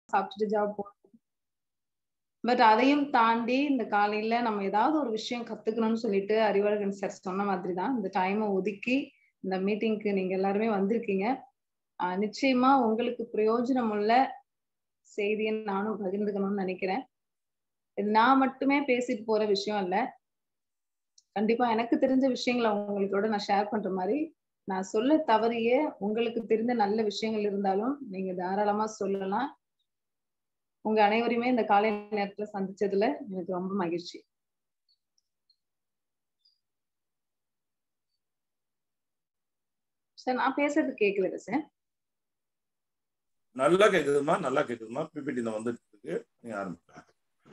சாப்பிட்டுட்டு ஜாப் போகணும் பட் அதையும் தாண்டி இந்த காலையில நம்ம ஏதாவது ஒரு விஷயம் கத்துக்கணும்னு சொல்லிட்டு அறிவழகன் சார் சொன்ன மாதிரி தான் இந்த டைமை ஒதுக்கி இந்த மீட்டிங்க்கு நீங்க எல்லாருமே வந்திருக்கீங்க ஆஹ் நிச்சயமா உங்களுக்கு பிரயோஜனம் உள்ள செய்தியை நானும் பகிர்ந்துக்கணும்னு நினைக்கிறேன் இது நான் மட்டுமே பேசிட்டு போற விஷயம் இல்ல கண்டிப்பா எனக்கு தெரிஞ்ச விஷயங்களை உங்களோட நான் ஷேர் பண்ற மாதிரி நான் சொல்ல தவறிய உங்களுக்கு தெரிந்த நல்ல விஷயங்கள் இருந்தாலும் நீங்க தாராளமா சொல்லலாம் உங்க அனைவரையுமே இந்த காலை நேரத்துல சந்திச்சதுல எனக்கு ரொம்ப மகிழ்ச்சி சார் நான் பேசுறது கேக்குது சார் நல்லா கேக்குதுமா நல்லா கேக்குதுமா பிபிடி தான் வந்துட்டு இருக்கு நீங்க ஆரம்பிக்கலாம்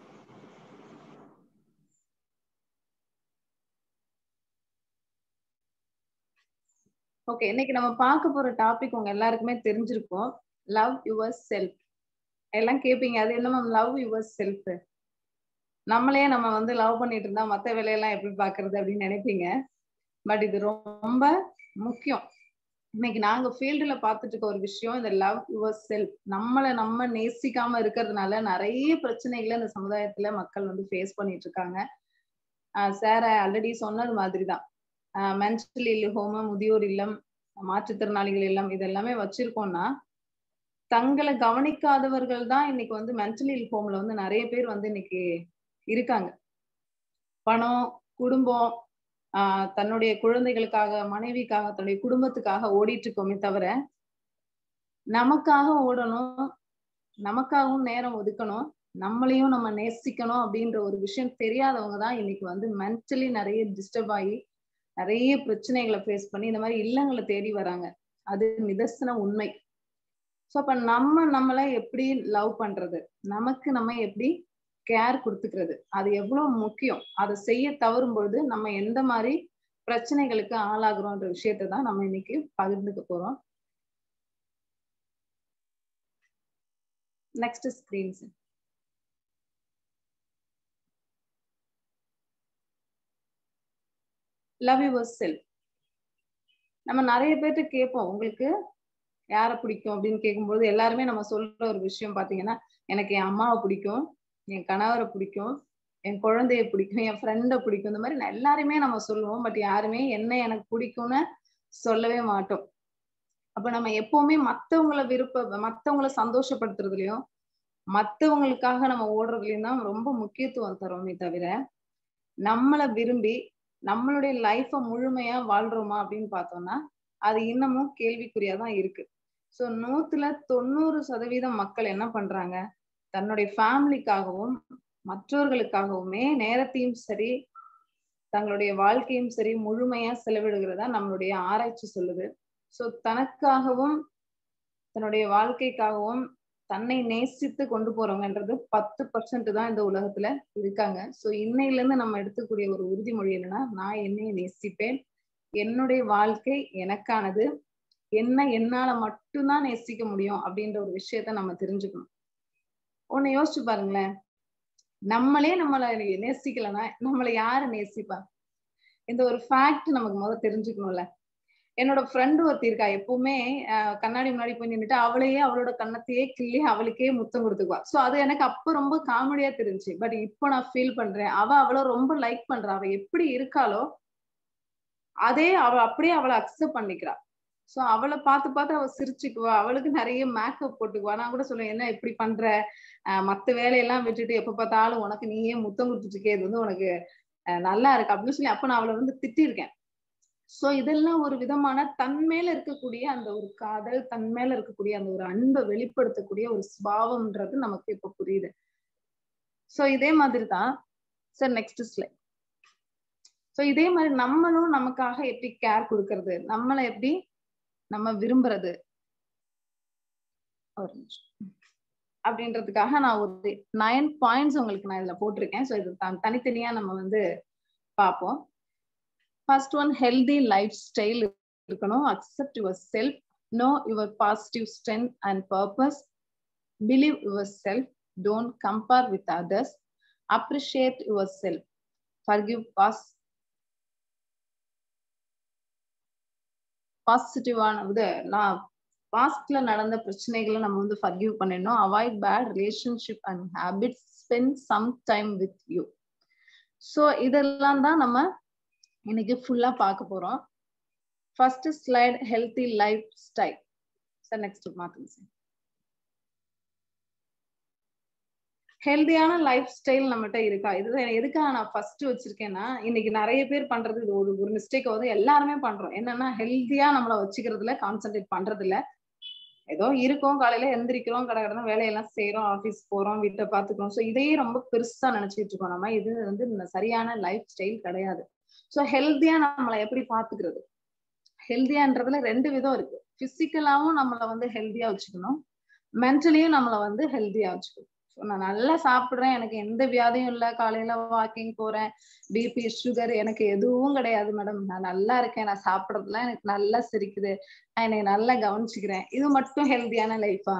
ஓகே இன்னைக்கு நம்ம பார்க்க போற டாபிக் உங்க எல்லாருக்குமே தெரிஞ்சிருக்கும் லவ் யுவர் செல்ஃப் எல்லாம் கேட்பீங்க அது என்ன மேம் லவ் யுவர் செல்ஃப் நம்மளே நம்ம வந்து லவ் பண்ணிட்டு இருந்தா மத்த வேலையெல்லாம் எப்படி பாக்குறது அப்படின்னு நினைப்பீங்க பட் இது ரொம்ப முக்கியம் இன்னைக்கு நாங்க ஃபீல்டுல பார்த்துட்டு இருக்க ஒரு விஷயம் இந்த லவ் யுவர் செல்ஃப் நம்மளை நம்ம நேசிக்காம இருக்கிறதுனால நிறைய பிரச்சனைகளை இந்த சமுதாயத்துல மக்கள் வந்து ஃபேஸ் பண்ணிட்டு இருக்காங்க சார் ஆல்ரெடி சொன்னது மாதிரிதான் மென்டல் இல்ல ஹோம முதியோர் இல்லம் மாற்றுத்திறனாளிகள் இல்லம் இது எல்லாமே வச்சிருக்கோம்னா தங்களை கவனிக்காதவர்கள் தான் இன்னைக்கு வந்து மென்டல் இல் ஹோம்ல வந்து நிறைய பேர் வந்து இன்னைக்கு இருக்காங்க பணம் குடும்பம் ஆஹ் தன்னுடைய குழந்தைகளுக்காக மனைவிக்காக தன்னுடைய குடும்பத்துக்காக ஓடிட்டு இருக்கோமே தவிர நமக்காக ஓடணும் நமக்காகவும் நேரம் ஒதுக்கணும் நம்மளையும் நம்ம நேசிக்கணும் அப்படின்ற ஒரு விஷயம் தெரியாதவங்க தான் இன்னைக்கு வந்து மென்டலி நிறைய டிஸ்டர்ப் ஆகி நிறைய பிரச்சனைகளை ஃபேஸ் பண்ணி இந்த மாதிரி இல்லங்களை தேடி வராங்க அது நிதர்சன உண்மை ஸோ அப்ப நம்ம நம்மளை எப்படி லவ் பண்றது நமக்கு நம்ம எப்படி கேர் கொடுத்துக்கிறது அது எவ்வளவு முக்கியம் அதை செய்ய தவறும் பொழுது நம்ம எந்த மாதிரி பிரச்சனைகளுக்கு ஆளாகிறோன்ற விஷயத்த தான் நம்ம இன்னைக்கு பகிர்ந்துக்க போறோம் next screens love yourself நம்ம நிறைய பேர்ட்ட கேட்போம் உங்களுக்கு யாரை பிடிக்கும் அப்படின்னு கேட்கும்போது எல்லாருமே நம்ம சொல்ற ஒரு விஷயம் பாத்தீங்கன்னா எனக்கு என் அம்மாவை பிடிக்கும் என் கணவரை பிடிக்கும் என் குழந்தைய பிடிக்கும் என் ஃப்ரெண்டை பிடிக்கும் இந்த மாதிரி எல்லாருமே நம்ம சொல்லுவோம் பட் யாருமே என்ன எனக்கு பிடிக்கும்னு சொல்லவே மாட்டோம் அப்ப நம்ம எப்பவுமே மத்தவங்கள விருப்ப மத்தவங்கள சந்தோஷப்படுத்துறதுலயும் மத்தவங்களுக்காக நம்ம ஓடுறதுலயும் தான் ரொம்ப முக்கியத்துவம் தரோமே தவிர நம்மளை விரும்பி நம்மளுடைய லைஃப முழுமையா வாழ்றோமா அப்படின்னு பார்த்தோம்னா அது இன்னமும் கேள்விக்குறியா தான் இருக்கு ஸோ நூத்துல தொண்ணூறு சதவீதம் மக்கள் என்ன பண்றாங்க தன்னுடைய ஃபேமிலிக்காகவும் மற்றவர்களுக்காகவுமே நேரத்தையும் சரி தங்களுடைய வாழ்க்கையும் சரி முழுமையா செலவிடுகிறதா நம்மளுடைய ஆராய்ச்சி சொல்லுது ஸோ தனக்காகவும் தன்னுடைய வாழ்க்கைக்காகவும் தன்னை நேசித்து கொண்டு போறவங்கன்றது பத்து பர்சன்ட் தான் இந்த உலகத்துல இருக்காங்க ஸோ இன்னையில இருந்து நம்ம எடுத்துக்கூடிய ஒரு உறுதிமொழி என்னன்னா நான் என்னைய நேசிப்பேன் என்னுடைய வாழ்க்கை எனக்கானது என்ன என்னால மட்டும்தான் நேசிக்க முடியும் அப்படின்ற ஒரு விஷயத்த நம்ம தெரிஞ்சுக்கணும் ஒண்ணு யோசிச்சு பாருங்களேன் நம்மளே நம்மளை நேசிக்கலன்னா நம்மளை யாரு நேசிப்பா இந்த ஒரு ஃபேக்ட் நமக்கு முதல்ல தெரிஞ்சுக்கணும்ல என்னோட ஃப்ரெண்டு ஒருத்தி இருக்கா எப்பவுமே கண்ணாடி முன்னாடி போய் நின்றுட்டு அவளையே அவளோட கண்ணத்தையே கிள்ளி அவளுக்கே முத்தம் கொடுத்துக்குவா சோ அது எனக்கு அப்ப ரொம்ப காமெடியா தெரிஞ்சு பட் இப்போ நான் ஃபீல் பண்றேன் அவ அவளை ரொம்ப லைக் பண்றா அவ எப்படி இருக்காளோ அதே அவ அப்படியே அவளை அக்செப்ட் பண்ணிக்கிறா சோ அவளை பார்த்து பார்த்து அவ சிரிச்சுக்குவா அவளுக்கு நிறைய மேக்கப் போட்டுக்குவா நான் கூட சொல்லுவேன் என்ன இப்படி பண்ற மத்த வேலையெல்லாம் விட்டுட்டு எப்ப பார்த்தாலும் உனக்கு நீயே முத்தம் கொடுத்துட்டு இருக்கே இது வந்து உனக்கு நல்லா இருக்கு அப்படின்னு சொல்லி அப்ப நான் அவளை வந்து திட்டிருக்கேன் சோ இதெல்லாம் ஒரு விதமான தன் மேல இருக்கக்கூடிய அந்த ஒரு காதல் தன் மேல இருக்கக்கூடிய அந்த ஒரு அன்பை வெளிப்படுத்தக்கூடிய ஒரு சுபாவம்ன்றது நமக்கு இப்ப புரியுது சோ இதே மாதிரி தான் சார் நெக்ஸ்ட் ஸ்லைட் சோ இதே மாதிரி நம்மளும் நமக்காக எப்படி கேர் கொடுக்கறது நம்மளை எப்படி நம்ம விரும்புறது ஒரு நிமிஷம் அப்படின்றதுக்காக நான் ஒரு நைன் பாயிண்ட்ஸ் உங்களுக்கு நான் இதுல போட்டிருக்கேன் ஸோ இது தனித்தனியா நம்ம வந்து பார்ப்போம் first one healthy lifestyle இருக்கணும் accept yourself know your positive strength and purpose believe yourself don't compare with others appreciate yourself forgive pass பாசிட்டிவான இது நான் பாஸ்ட்ல நடந்த பிரச்சனைகளை நம்ம வந்து ஃபர்கிவ் பண்ணிடணும் avoid bad relationship and habits spend some time with you so இதெல்லாம் தான் நம்ம இன்னைக்கு ஃபுல்லா பார்க்க போறோம் first slide healthy lifestyle sir next மாத்துங்க சார் ஹெல்தியான லைஃப் ஸ்டைல் நம்மகிட்ட இருக்கா இதுதான் எதுக்காக நான் ஃபர்ஸ்ட் வச்சிருக்கேன்னா இன்னைக்கு நிறைய பேர் பண்றது இது ஒரு ஒரு மிஸ்டேக் வந்து எல்லாருமே பண்றோம் என்னன்னா ஹெல்தியா நம்மள வச்சுக்கிறதுல கான்சென்ட்ரேட் பண்றது இல்ல ஏதோ இருக்கோம் காலையில எந்திரிக்கிறோம் கடை கடை வேலையெல்லாம் செய்யறோம் ஆபீஸ் போறோம் வீட்டை பாத்துக்கிறோம் ஸோ இதையே ரொம்ப பெருசா நினைச்சிட்டு இருக்கோம் நம்ம இது வந்து சரியான லைஃப் ஸ்டைல் கிடையாது ஸோ ஹெல்தியா நம்மளை எப்படி பாத்துக்கிறது ஹெல்தியான்றதுல ரெண்டு விதம் இருக்கு பிசிக்கலாவும் நம்மளை வந்து ஹெல்தியா வச்சுக்கணும் மென்டலியும் நம்மளை வந்து ஹெல்தியா வச்சுக்கணும் நான் நல்லா சாப்பிடுறேன் எனக்கு எந்த வியாதியும் இல்லை காலையில வாக்கிங் போறேன் பிபி சுகர் எனக்கு எதுவும் கிடையாது மேடம் நான் நல்லா இருக்கேன் நான் சாப்பிடறதுலாம் எனக்கு நல்லா சிரிக்குது நான் என்னை நல்லா கவனிச்சுக்கிறேன் இது மட்டும் ஹெல்தியான லைஃபா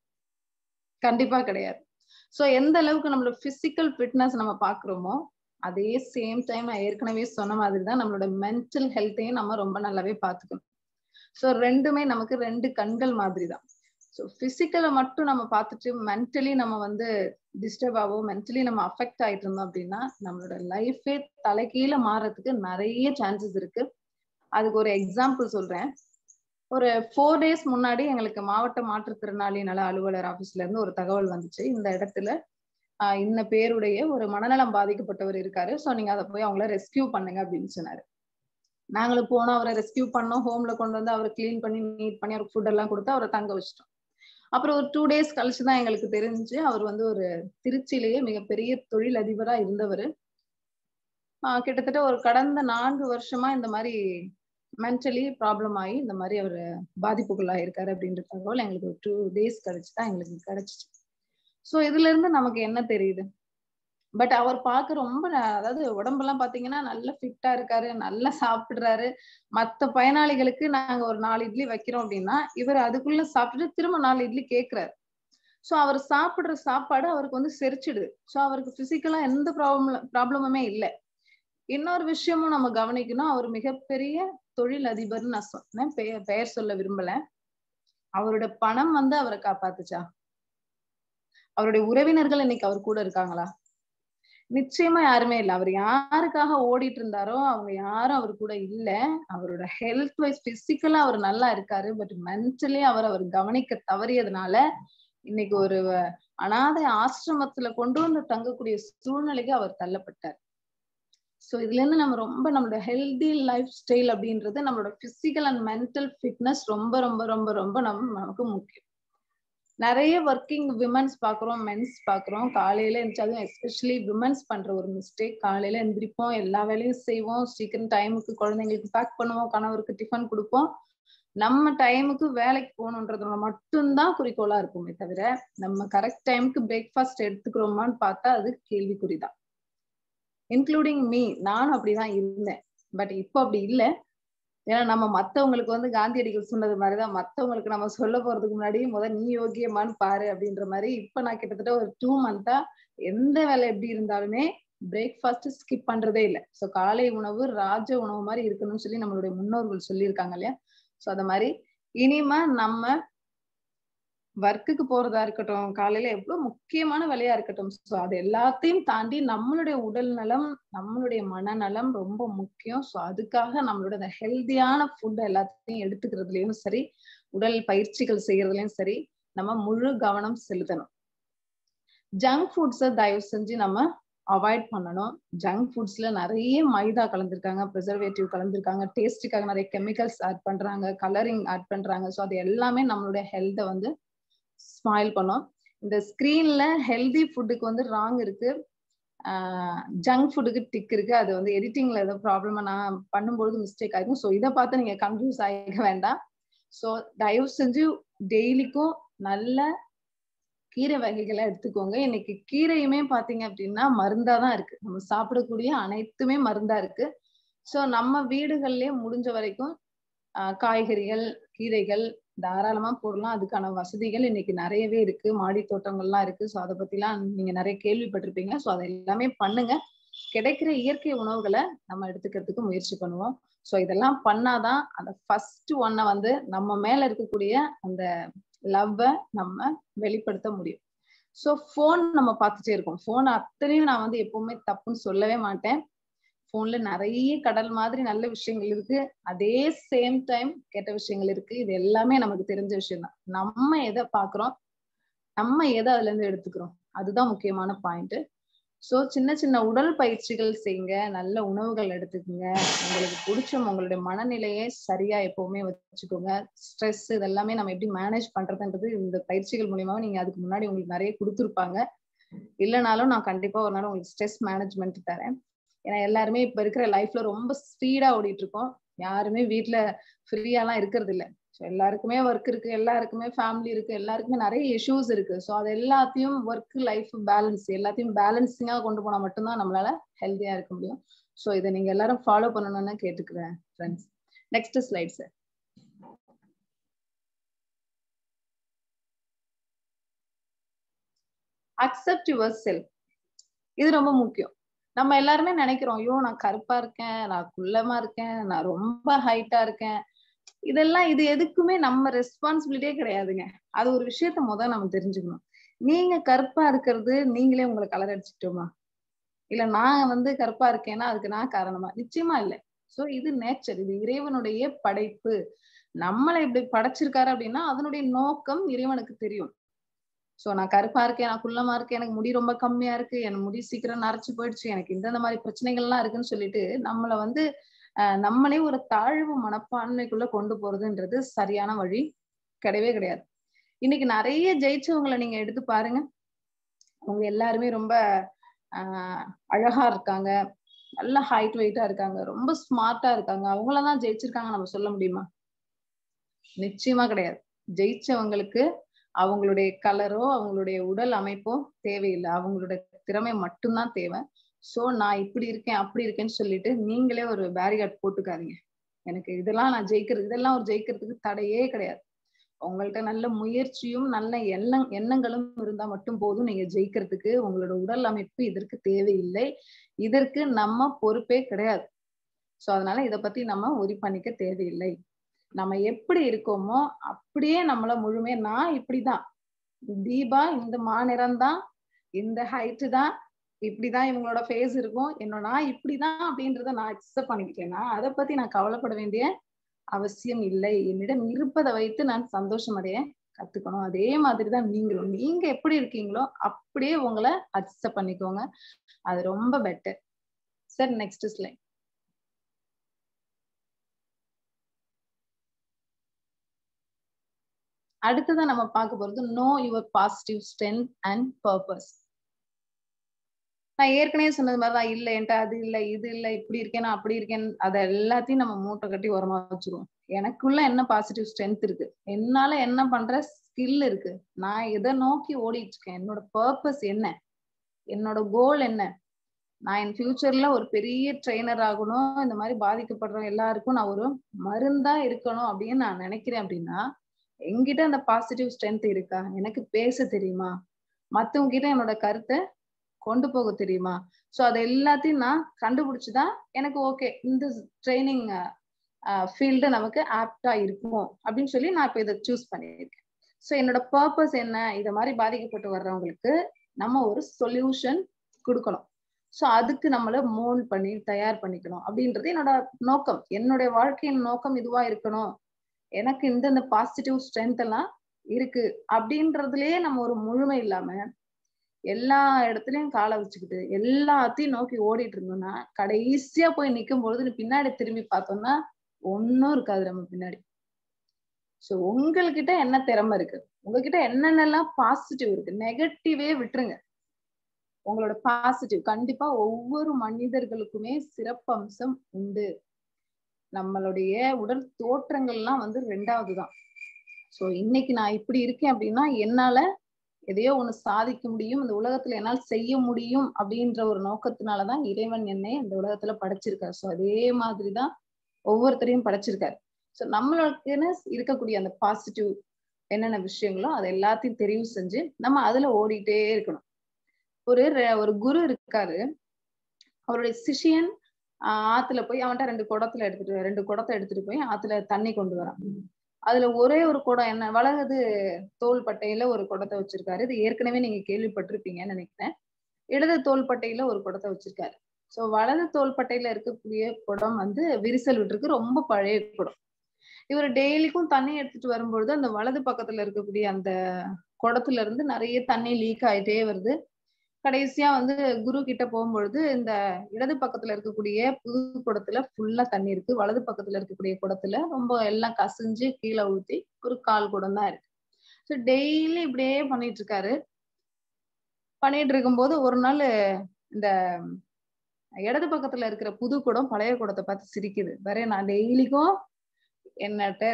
கண்டிப்பா கிடையாது ஸோ எந்த அளவுக்கு நம்மளோட பிசிக்கல் ஃபிட்னஸ் நம்ம பாக்குறோமோ அதே சேம் டைம் நான் ஏற்கனவே சொன்ன மாதிரி தான் நம்மளோட மென்டல் ஹெல்த்தையும் நம்ம ரொம்ப நல்லாவே பார்த்துக்கணும் ஸோ ரெண்டுமே நமக்கு ரெண்டு கண்கள் மாதிரி தான் ஸோ பிசிக்கலை மட்டும் நம்ம பார்த்துட்டு மென்டலி நம்ம வந்து டிஸ்டர்ப் ஆகும் மென்டலி நம்ம அஃபெக்ட் ஆயிட்டு இருந்தோம் அப்படின்னா நம்மளோட லைஃபே தலைகீழ மாறதுக்கு நிறைய சான்சஸ் இருக்கு அதுக்கு ஒரு எக்ஸாம்பிள் சொல்றேன் ஒரு ஃபோர் டேஸ் முன்னாடி எங்களுக்கு மாவட்ட மாற்றுத்திறனாளி நல அலுவலர் ஆபீஸ்ல இருந்து ஒரு தகவல் வந்துச்சு இந்த இடத்துல ஆஹ் இந்த பேருடைய ஒரு மனநலம் பாதிக்கப்பட்டவர் இருக்காரு ஸோ நீங்க அதை போய் அவங்கள ரெஸ்கியூ பண்ணுங்க அப்படின்னு சொன்னாரு நாங்களும் போனோம் அவரை ரெஸ்கியூ பண்ணோம் ஹோம்ல கொண்டு வந்து அவரை கிளீன் பண்ணி நீட் பண்ணி அவருக்கு ஃபுட் எல்லாம் கொடுத்து அவரை தங்க வச்சிட்டோம் அப்புறம் ஒரு டூ டேஸ் கழிச்சு தான் எங்களுக்கு தெரிஞ்சு அவர் வந்து ஒரு திருச்சியிலேயே மிகப்பெரிய தொழில் அதிபரா இருந்தவர் கிட்டத்தட்ட ஒரு கடந்த நான்கு வருஷமா இந்த மாதிரி மென்டலி ப்ராப்ளம் ஆகி இந்த மாதிரி அவர் பாதிப்புக்குள்ளா இருக்காரு அப்படின்ற தகவல் எங்களுக்கு ஒரு டூ டேஸ் கழிச்சு தான் எங்களுக்கு கிடைச்சிச்சு ஸோ இதுல இருந்து நமக்கு என்ன தெரியுது பட் அவர் பார்க்க ரொம்ப அதாவது உடம்பெல்லாம் பாத்தீங்கன்னா நல்ல ஃபிட்டா இருக்காரு நல்லா சாப்பிடுறாரு மத்த பயனாளிகளுக்கு நாங்க ஒரு நாலு இட்லி வைக்கிறோம் அப்படின்னா இவர் அதுக்குள்ள சாப்பிட்டுட்டு திரும்ப நாலு இட்லி கேட்கிறாரு ஸோ அவர் சாப்பிடுற சாப்பாடு அவருக்கு வந்து செரிச்சிடுது ஸோ அவருக்கு பிசிக்கலா எந்த ப்ராப்ளம் ப்ராப்ளமுமே இல்லை இன்னொரு விஷயமும் நம்ம கவனிக்கணும் அவர் மிகப்பெரிய தொழில் அதிபர்னு நான் சொன்னேன் பெயர் பெயர் சொல்ல விரும்பல அவரோட பணம் வந்து அவரை காப்பாத்துச்சா அவருடைய உறவினர்கள் இன்னைக்கு அவர் கூட இருக்காங்களா நிச்சயமா யாருமே இல்லை அவர் யாருக்காக ஓடிட்டு இருந்தாரோ அவங்க யாரும் அவர் கூட இல்ல அவரோட ஹெல்த் வைஸ் பிசிக்கலா அவர் நல்லா இருக்காரு பட் மென்டலி அவர் அவர் கவனிக்க தவறியதுனால இன்னைக்கு ஒரு அனாதை ஆசிரமத்துல கொண்டு வந்து தங்கக்கூடிய சூழ்நிலைக்கு அவர் தள்ளப்பட்டார் ஸோ இதுல இருந்து நம்ம ரொம்ப நம்மளோட ஹெல்தி லைஃப் ஸ்டைல் அப்படின்றது நம்மளோட பிசிக்கல் அண்ட் மென்டல் ஃபிட்னஸ் ரொம்ப ரொம்ப ரொம்ப ரொம்ப நம்ம நமக்கு முக்கியம் நிறைய ஒர்க்கிங் விமன்ஸ் பாக்குறோம் மென்ஸ் பாக்குறோம் காலையில எந்திரிச்சாலும் எஸ்பெஷலி விமன்ஸ் பண்ற ஒரு மிஸ்டேக் காலையில எந்திரிப்போம் எல்லா வேலையும் செய்வோம் சீக்கிரம் டைமுக்கு குழந்தைங்களுக்கு பேக் பண்ணுவோம் கணவருக்கு டிஃபன் கொடுப்போம் நம்ம டைமுக்கு வேலைக்கு போகணுன்றதுல மட்டும்தான் குறிக்கோளா இருக்குமே தவிர நம்ம கரெக்ட் டைமுக்கு பிரேக்ஃபாஸ்ட் எடுத்துக்கிறோமான்னு பார்த்தா அது கேள்விக்குறிதான் இன்க்ளூடிங் மீ நானும் அப்படிதான் இருந்தேன் பட் இப்போ அப்படி இல்லை ஏன்னா நம்ம மத்தவங்களுக்கு வந்து காந்தியடிகள் சொன்னது மாதிரிதான் மத்தவங்களுக்கு நம்ம சொல்ல போறதுக்கு முன்னாடி முதல் நீ யோகியமான்னு பாரு அப்படின்ற மாதிரி இப்ப நான் கிட்டத்தட்ட ஒரு டூ மந்தா எந்த வேலை எப்படி இருந்தாலுமே பிரேக்ஃபாஸ்ட் ஸ்கிப் பண்றதே இல்லை ஸோ காலை உணவு ராஜ உணவு மாதிரி இருக்கணும்னு சொல்லி நம்மளுடைய முன்னோர்கள் சொல்லியிருக்காங்க இல்லையா ஸோ அந்த மாதிரி இனிமே நம்ம ஒர்க்குக்கு போறதா இருக்கட்டும் காலையில எவ்வளவு முக்கியமான வேலையா இருக்கட்டும் ஸோ அது எல்லாத்தையும் தாண்டி நம்மளுடைய உடல் நலம் நம்மளுடைய மனநலம் ரொம்ப முக்கியம் ஸோ அதுக்காக நம்மளோட அந்த ஹெல்தியான ஃபுட் எல்லாத்தையும் எடுத்துக்கிறதுலயும் சரி உடல் பயிற்சிகள் செய்யறதுலயும் சரி நம்ம முழு கவனம் செலுத்தணும் ஜங்க் ஃபுட்ஸை தயவு செஞ்சு நம்ம அவாய்ட் பண்ணணும் ஜங்க் ஃபுட்ஸ்ல நிறைய மைதா கலந்துருக்காங்க ப்ரிசர்வேட்டிவ் கலந்துருக்காங்க டேஸ்ட்டுக்காக நிறைய கெமிக்கல்ஸ் ஆட் பண்றாங்க கலரிங் ஆட் பண்றாங்க ஸோ அது எல்லாமே நம்மளுடைய ஹெல்த்தை வந்து ஸ்மைல் பண்ணும் இந்த ஸ்கிரீன்ல ஹெல்தி ஃபுட்டுக்கு வந்து ராங் இருக்கு ஜங்க் ஃபுட்டுக்கு டிக் இருக்கு அது வந்து எடிட்டிங்ல ஏதோ ப்ராப்ளமா நான் பண்ணும்போது மிஸ்டேக் ஆயிருக்கும் ஸோ இதை பார்த்து நீங்க கன்ஃபியூஸ் ஆகிக்க வேண்டாம் ஸோ தயவு செஞ்சு டெய்லிக்கும் நல்ல கீரை வகைகளை எடுத்துக்கோங்க இன்னைக்கு கீரையுமே பாத்தீங்க அப்படின்னா மருந்தா தான் இருக்கு நம்ம சாப்பிடக்கூடிய அனைத்துமே மருந்தா இருக்கு ஸோ நம்ம வீடுகள்லயே முடிஞ்ச வரைக்கும் காய்கறிகள் கீரைகள் தாராளமா போடலாம் அதுக்கான வசதிகள் இன்னைக்கு நிறையவே இருக்கு மாடி தோட்டங்கள்லாம் இருக்கு ஸோ அதை பத்திலாம் நீங்க நிறைய கேள்விப்பட்டிருப்பீங்க ஸோ அதை எல்லாமே பண்ணுங்க கிடைக்கிற இயற்கை உணவுகளை நம்ம எடுத்துக்கிறதுக்கு முயற்சி பண்ணுவோம் ஸோ இதெல்லாம் பண்ணாதான் அந்த ஃபர்ஸ்ட் ஒன்னை வந்து நம்ம மேல இருக்கக்கூடிய அந்த லவ்வை நம்ம வெளிப்படுத்த முடியும் ஸோ ஃபோன் நம்ம பார்த்துட்டே இருக்கோம் ஃபோன் அத்தனையும் நான் வந்து எப்பவுமே தப்புன்னு சொல்லவே மாட்டேன் ஃபோன்ல நிறைய கடல் மாதிரி நல்ல விஷயங்கள் இருக்கு அதே சேம் டைம் கெட்ட விஷயங்கள் இருக்கு இது எல்லாமே நமக்கு தெரிஞ்ச விஷயம் தான் நம்ம எதை பாக்குறோம் நம்ம எதை அதுல இருந்து எடுத்துக்கிறோம் அதுதான் முக்கியமான பாயிண்ட் ஸோ சின்ன சின்ன உடல் பயிற்சிகள் செய்யுங்க நல்ல உணவுகள் எடுத்துக்கோங்க உங்களுக்கு பிடிச்ச உங்களுடைய மனநிலையை சரியா எப்பவுமே வச்சுக்கோங்க ஸ்ட்ரெஸ் இதெல்லாமே நம்ம எப்படி மேனேஜ் பண்றதுன்றது இந்த பயிற்சிகள் மூலியமா நீங்க அதுக்கு முன்னாடி உங்களுக்கு நிறைய கொடுத்துருப்பாங்க இல்லைனாலும் நான் கண்டிப்பா ஒரு நாள் உங்களுக்கு ஸ்ட்ரெஸ் மேனேஜ்மெண்ட் தரேன் ஏன்னா எல்லாருமே இப்ப இருக்கிற லைஃப்ல ரொம்ப ஸ்பீடா ஓடிட்டு இருக்கோம் யாருமே வீட்டுல ஃப்ரீயாலாம் இருக்கிறது இல்ல ஸோ எல்லாருக்குமே ஒர்க் இருக்கு எல்லாருக்குமே ஃபேமிலி இருக்கு எல்லாருக்குமே நிறைய இஷ்யூஸ் இருக்கு ஸோ அது எல்லாத்தையும் ஒர்க் லைஃப் பேலன்ஸ் எல்லாத்தையும் பேலன்சிங்கா கொண்டு போனா மட்டும்தான் நம்மளால ஹெல்த்தியா இருக்க முடியும் ஸோ இதை நீங்க எல்லாரும் ஃபாலோ பண்ணணும்னு கேட்டுக்கிறேன் friends next slide sir accept yourself இது ரொம்ப முக்கியம் நம்ம எல்லாருமே நினைக்கிறோம் ஐயோ நான் கருப்பா இருக்கேன் நான் குள்ளமா இருக்கேன் நான் ரொம்ப ஹைட்டா இருக்கேன் இதெல்லாம் இது எதுக்குமே நம்ம ரெஸ்பான்சிபிலிட்டியே கிடையாதுங்க அது ஒரு விஷயத்த முதல் நம்ம தெரிஞ்சுக்கணும் நீங்க கருப்பா இருக்கிறது நீங்களே உங்களை கலர் அடிச்சுக்கிட்டோமா இல்ல நான் வந்து கருப்பா இருக்கேன்னா அதுக்கு நான் காரணமா நிச்சயமா இல்லை சோ இது நேச்சர் இது இறைவனுடைய படைப்பு நம்மளை இப்படி படைச்சிருக்காரு அப்படின்னா அதனுடைய நோக்கம் இறைவனுக்கு தெரியும் சோ நான் கருப்பா இருக்கேன் நான் குள்ளமா இருக்கேன் எனக்கு முடி ரொம்ப கம்மியா இருக்கு எனக்கு முடி சீக்கிரம் நரைச்சு போயிடுச்சு எனக்கு இந்தந்த மாதிரி பிரச்சனைகள்லாம் இருக்குன்னு சொல்லிட்டு நம்மள வந்து அஹ் நம்மளே ஒரு தாழ்வு மனப்பான்மைக்குள்ள கொண்டு போறதுன்றது சரியான வழி கிடையவே கிடையாது இன்னைக்கு நிறைய ஜெயிச்சவங்களை நீங்க எடுத்து பாருங்க அவங்க எல்லாருமே ரொம்ப ஆஹ் அழகா இருக்காங்க நல்ல ஹைட் வெயிட்டா இருக்காங்க ரொம்ப ஸ்மார்ட்டா இருக்காங்க அவங்களதான் ஜெயிச்சிருக்காங்க நம்ம சொல்ல முடியுமா நிச்சயமா கிடையாது ஜெயிச்சவங்களுக்கு அவங்களுடைய கலரோ அவங்களுடைய உடல் அமைப்போ தேவையில்லை அவங்களுடைய திறமை மட்டும்தான் தேவை சோ நான் இப்படி இருக்கேன் அப்படி இருக்கேன்னு சொல்லிட்டு நீங்களே ஒரு பேரிகார்ட் போட்டுக்காதீங்க எனக்கு இதெல்லாம் நான் ஜெயிக்கிறது இதெல்லாம் ஒரு ஜெயிக்கிறதுக்கு தடையே கிடையாது உங்கள்ட்ட நல்ல முயற்சியும் நல்ல எண்ணம் எண்ணங்களும் இருந்தா மட்டும் போதும் நீங்க ஜெயிக்கிறதுக்கு உங்களோட உடல் அமைப்பு இதற்கு தேவையில்லை இதற்கு நம்ம பொறுப்பே கிடையாது சோ அதனால இத பத்தி நம்ம உரி பண்ணிக்க தேவையில்லை நம்ம எப்படி இருக்கோமோ அப்படியே நம்மள முழுமையா நான் இப்படிதான் தீபா இந்த மாநிறம் தான் இந்த ஹைட்டு தான் இப்படிதான் இவங்களோட ஃபேஸ் இருக்கும் என்னோட நான் இப்படிதான் அப்படின்றத நான் அக்செப்ட் பண்ணிக்கிட்டேன்னா அதை பத்தி நான் கவலைப்பட வேண்டிய அவசியம் இல்லை என்னிடம் இருப்பதை வைத்து நான் சந்தோஷம் அடைய கத்துக்கணும் அதே மாதிரிதான் நீங்களும் நீங்க எப்படி இருக்கீங்களோ அப்படியே உங்களை அக்செப்ட் பண்ணிக்கோங்க அது ரொம்ப பெட்டர் சார் நெக்ஸ்ட் ஸ்லைட் அடுத்ததான் நம்ம பார்க்க போறது know your positive strength and purpose நான் ஏற்கனவே சொன்னது மாதிரிதான் இல்ல என்கிட்ட அது இல்ல இது இல்ல இப்படி இருக்கேன் நான் அப்படி இருக்கேன் அதை எல்லாத்தையும் நம்ம மூட்டை கட்டி உரமா வச்சிருவோம் எனக்குள்ள என்ன பாசிட்டிவ் ஸ்ட்ரென்த் இருக்கு என்னால என்ன பண்ற ஸ்கில் இருக்கு நான் எதை நோக்கி ஓடிட்டு இருக்கேன் என்னோட பர்பஸ் என்ன என்னோட கோல் என்ன நான் என் ஃபியூச்சர்ல ஒரு பெரிய ட்ரெயினர் ஆகணும் இந்த மாதிரி பாதிக்கப்படுற எல்லாருக்கும் நான் ஒரு மருந்தா இருக்கணும் அப்படின்னு நான் நினைக்கிறேன் அப்படின்னா என்கிட்ட அந்த பாசிட்டிவ் ஸ்ட்ரென்த் இருக்கா எனக்கு பேச தெரியுமா மத்தவங்க கிட்ட என்னோட கருத்தை கொண்டு போக தெரியுமா சோ அது எல்லாத்தையும் நான் கண்டுபிடிச்சுதான் எனக்கு ஓகே இந்த ட்ரைனிங் ஃபீல்டு நமக்கு ஆப்டா இருக்கும் அப்படின்னு சொல்லி நான் இப்ப இதை சூஸ் பண்ணியிருக்கேன் ஸோ என்னோட பர்பஸ் என்ன இத மாதிரி பாதிக்கப்பட்டு வர்றவங்களுக்கு நம்ம ஒரு சொல்யூஷன் கொடுக்கணும் ஸோ அதுக்கு நம்மள மோல்ட் பண்ணி தயார் பண்ணிக்கணும் அப்படின்றது என்னோட நோக்கம் என்னுடைய வாழ்க்கையின் நோக்கம் இதுவா இருக்கணும் எனக்கு இந்த இந்த பாசிட்டிவ் ஸ்ட்ரென்த் எல்லாம் இருக்கு அப்படின்றதுலயே நம்ம ஒரு முழுமை இல்லாம எல்லா இடத்துலயும் காலை வச்சுக்கிட்டு எல்லாத்தையும் நோக்கி ஓடிட்டு இருந்தோம்னா கடைசியா போய் நிக்கும் பொழுது பின்னாடி திரும்பி பார்த்தோம்னா ஒன்னும் இருக்காது நம்ம பின்னாடி சோ உங்ககிட்ட என்ன திறமை இருக்கு உங்ககிட்ட என்னென்னலாம் பாசிட்டிவ் இருக்கு நெகட்டிவே விட்டுருங்க உங்களோட பாசிட்டிவ் கண்டிப்பா ஒவ்வொரு மனிதர்களுக்குமே சிறப்பம்சம் உண்டு நம்மளுடைய உடல் தோற்றங்கள்லாம் வந்து ரெண்டாவது தான் சோ இன்னைக்கு நான் இப்படி இருக்கேன் அப்படின்னா என்னால எதையோ ஒண்ணு சாதிக்க முடியும் இந்த உலகத்துல என்னால் செய்ய முடியும் அப்படின்ற ஒரு நோக்கத்தினாலதான் இறைவன் என்னை இந்த உலகத்துல படைச்சிருக்காரு சோ அதே மாதிரிதான் ஒவ்வொருத்தரையும் படைச்சிருக்காரு சோ நம்மளுக்குன்னு இருக்கக்கூடிய அந்த பாசிட்டிவ் என்னென்ன விஷயங்களோ அதை எல்லாத்தையும் தெரிவு செஞ்சு நம்ம அதுல ஓடிட்டே இருக்கணும் ஒரு ஒரு குரு இருக்காரு அவருடைய சிஷியன் ஆஹ் ஆத்துல போய் அவன்கிட்ட ரெண்டு குடத்துல எடுத்துட்டு ரெண்டு குடத்தை எடுத்துட்டு போய் ஆத்துல தண்ணி கொண்டு வரான் அதுல ஒரே ஒரு குடம் என்ன வலது தோல் பட்டையில ஒரு குடத்தை வச்சிருக்காரு இது ஏற்கனவே நீங்க கேள்விப்பட்டிருப்பீங்கன்னு நினைக்கிறேன் இடது தோல் பட்டையில ஒரு குடத்தை வச்சிருக்காரு சோ வலது தோல் பட்டையில இருக்கக்கூடிய குடம் வந்து விரிசல் விட்டுருக்கு ரொம்ப பழைய குடம் இவர் டெய்லிக்கும் தண்ணி எடுத்துட்டு வரும்பொழுது அந்த வலது பக்கத்துல இருக்கக்கூடிய அந்த குடத்துல இருந்து நிறைய தண்ணி லீக் ஆயிட்டே வருது கடைசியா வந்து குரு கிட்ட போகும்பொழுது இந்த இடது பக்கத்துல இருக்கக்கூடிய புது குடத்துல ஃபுல்லா தண்ணி இருக்கு வலது பக்கத்துல இருக்கக்கூடிய குடத்துல ரொம்ப எல்லாம் கசிஞ்சு கீழே ஊத்தி ஒரு கால் குடம் தான் இருக்கு ஸோ டெய்லி இப்படியே பண்ணிட்டு இருக்காரு பண்ணிட்டு இருக்கும்போது ஒரு நாள் இந்த இடது பக்கத்துல இருக்கிற புது குடம் பழைய குடத்தை பார்த்து சிரிக்குது வேற நான் டெய்லிக்கும் என்னட்ட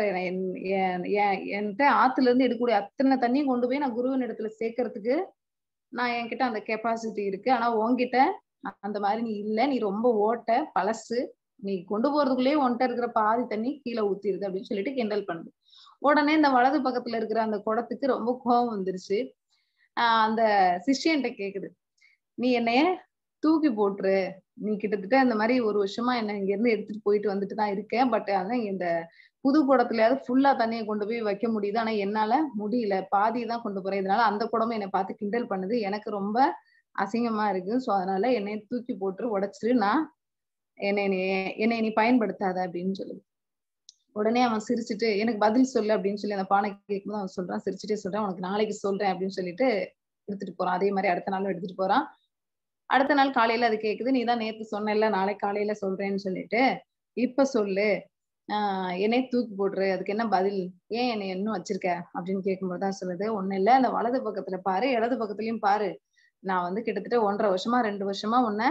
என்கிட்ட ஆத்துல இருந்து எடுக்கக்கூடிய அத்தனை தண்ணியும் கொண்டு போய் நான் குருவின் இடத்துல சேர்க்கறதுக்கு நான் என்கிட்ட அந்த கெப்பாசிட்டி இருக்கு ஆனா உன்கிட்ட அந்த மாதிரி நீ இல்ல நீ ரொம்ப ஓட்ட பழசு நீ கொண்டு போறதுக்குள்ளேயே உன்கிட்ட இருக்கிற பாதி தண்ணி கீழே ஊத்திருது அப்படின்னு சொல்லிட்டு கிண்டல் பண்ணுது உடனே இந்த வலது பக்கத்துல இருக்கிற அந்த குடத்துக்கு ரொம்ப கோபம் வந்துருச்சு ஆஹ் அந்த சிஷ்யன்ட்ட கேக்குது நீ என்னைய தூக்கி போட்டுரு நீ கிட்டத்தட்ட இந்த மாதிரி ஒரு வருஷமா என்ன இங்க இருந்து எடுத்துட்டு போயிட்டு வந்துட்டு தான் இருக்கேன் பட் அதான் இந்த புது குடத்துலயாவது ஃபுல்லா தண்ணியை கொண்டு போய் வைக்க முடியுது ஆனா என்னால முடியல பாதி தான் கொண்டு போறேன் இதனால அந்த குடமும் என்னை பார்த்து கிண்டல் பண்ணுது எனக்கு ரொம்ப அசிங்கமா இருக்கு ஸோ அதனால என்னை தூக்கி போட்டு உடைச்சிரு நான் என்னை என்னை நீ பயன்படுத்தாத அப்படின்னு சொல்லுது உடனே அவன் சிரிச்சுட்டு எனக்கு பதில் சொல்லு அப்படின்னு சொல்லி அந்த பானை கேட்கும்போது அவன் சொல்றான் சிரிச்சுட்டே சொல்றான் உனக்கு நாளைக்கு சொல்றேன் அப்படின்னு சொல்லிட்டு எடுத்துட்டு போறான் அதே மாதிரி அடுத்த நாளும் எடுத்துட்டு போறான் அடுத்த நாள் காலையில அது கேக்குது நீ தான் நேத்து சொன்னல நாளைக்கு காலையில சொல்றேன்னு சொல்லிட்டு இப்ப சொல்லு ஆஹ் என்னை தூக்கி போடுற அதுக்கு என்ன பதில் ஏன் என்னை இன்னும் வச்சிருக்க அப்படின்னு கேட்கும்போது தான் சொல்லுது ஒண்ணு இல்ல அந்த வலது பக்கத்துல பாரு இடது பக்கத்துலயும் பாரு நான் வந்து கிட்டத்தட்ட ஒன்றரை வருஷமா ரெண்டு வருஷமா உன்னை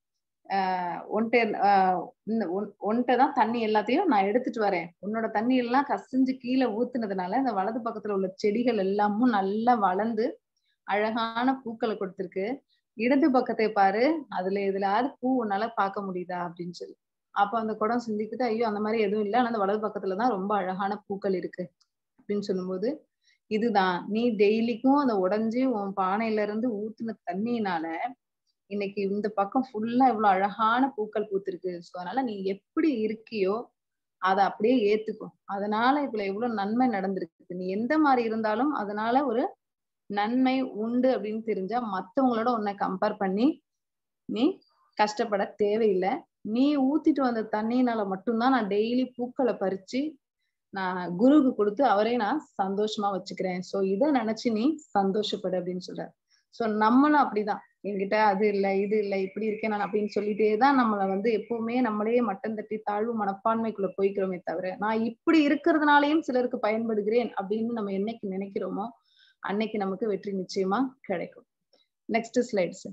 ஆஹ் ஒன்ட்ட ஒன்ட்ட தான் தண்ணி எல்லாத்தையும் நான் எடுத்துட்டு வரேன் உன்னோட தண்ணி எல்லாம் கசிஞ்சு கீழே ஊத்துனதுனால இந்த வலது பக்கத்துல உள்ள செடிகள் எல்லாமும் நல்லா வளர்ந்து அழகான பூக்களை கொடுத்துருக்கு இடது பக்கத்தை பாரு அதுல எதுலாவது பூ உன்னால பார்க்க முடியுதா அப்படின்னு சொல்லி அப்ப அந்த குடம் சிந்திக்கிட்டு ஐயோ அந்த மாதிரி எதுவும் இல்லை ஆனா அந்த வலது பக்கத்துலதான் ரொம்ப அழகான பூக்கள் இருக்கு அப்படின்னு சொல்லும்போது இதுதான் நீ டெய்லிக்கும் அந்த உடஞ்சி உன் பானையில இருந்து ஊத்துன தண்ணியினால இன்னைக்கு இந்த பக்கம் ஃபுல்லா இவ்வளவு அழகான பூக்கள் பூத்திருக்கு ஸோ அதனால நீ எப்படி இருக்கியோ அதை அப்படியே ஏத்துக்கோ அதனால இதுல எவ்வளவு நன்மை நடந்திருக்கு நீ எந்த மாதிரி இருந்தாலும் அதனால ஒரு நன்மை உண்டு அப்படின்னு தெரிஞ்சா மத்தவங்களோட உன்னை கம்பேர் பண்ணி நீ கஷ்டப்பட தேவையில்லை நீ ஊத்திட்டு வந்த தண்ணியினால மட்டும்தான் நான் டெய்லி பூக்களை பறிச்சு நான் குருவுக்கு கொடுத்து அவரே நான் சந்தோஷமா வச்சுக்கிறேன் சோ இதை நினைச்சு நீ சந்தோஷப்படு அப்படின்னு சொல்ற சோ நம்மளும் அப்படிதான் என்கிட்ட அது இல்ல இது இல்ல இப்படி இருக்கேன் நான் அப்படின்னு சொல்லிட்டே தான் நம்மள வந்து எப்பவுமே நம்மளே மட்டம் தட்டி தாழ்வு மனப்பான்மைக்குள்ள போய்க்கிறோமே தவிர நான் இப்படி இருக்கிறதுனாலயும் சிலருக்கு பயன்படுகிறேன் அப்படின்னு நம்ம என்னைக்கு நினைக்கிறோமோ அன்னைக்கு நமக்கு வெற்றி நிச்சயமா கிடைக்கும் நெக்ஸ்ட் ஸ்லைட்ஸ்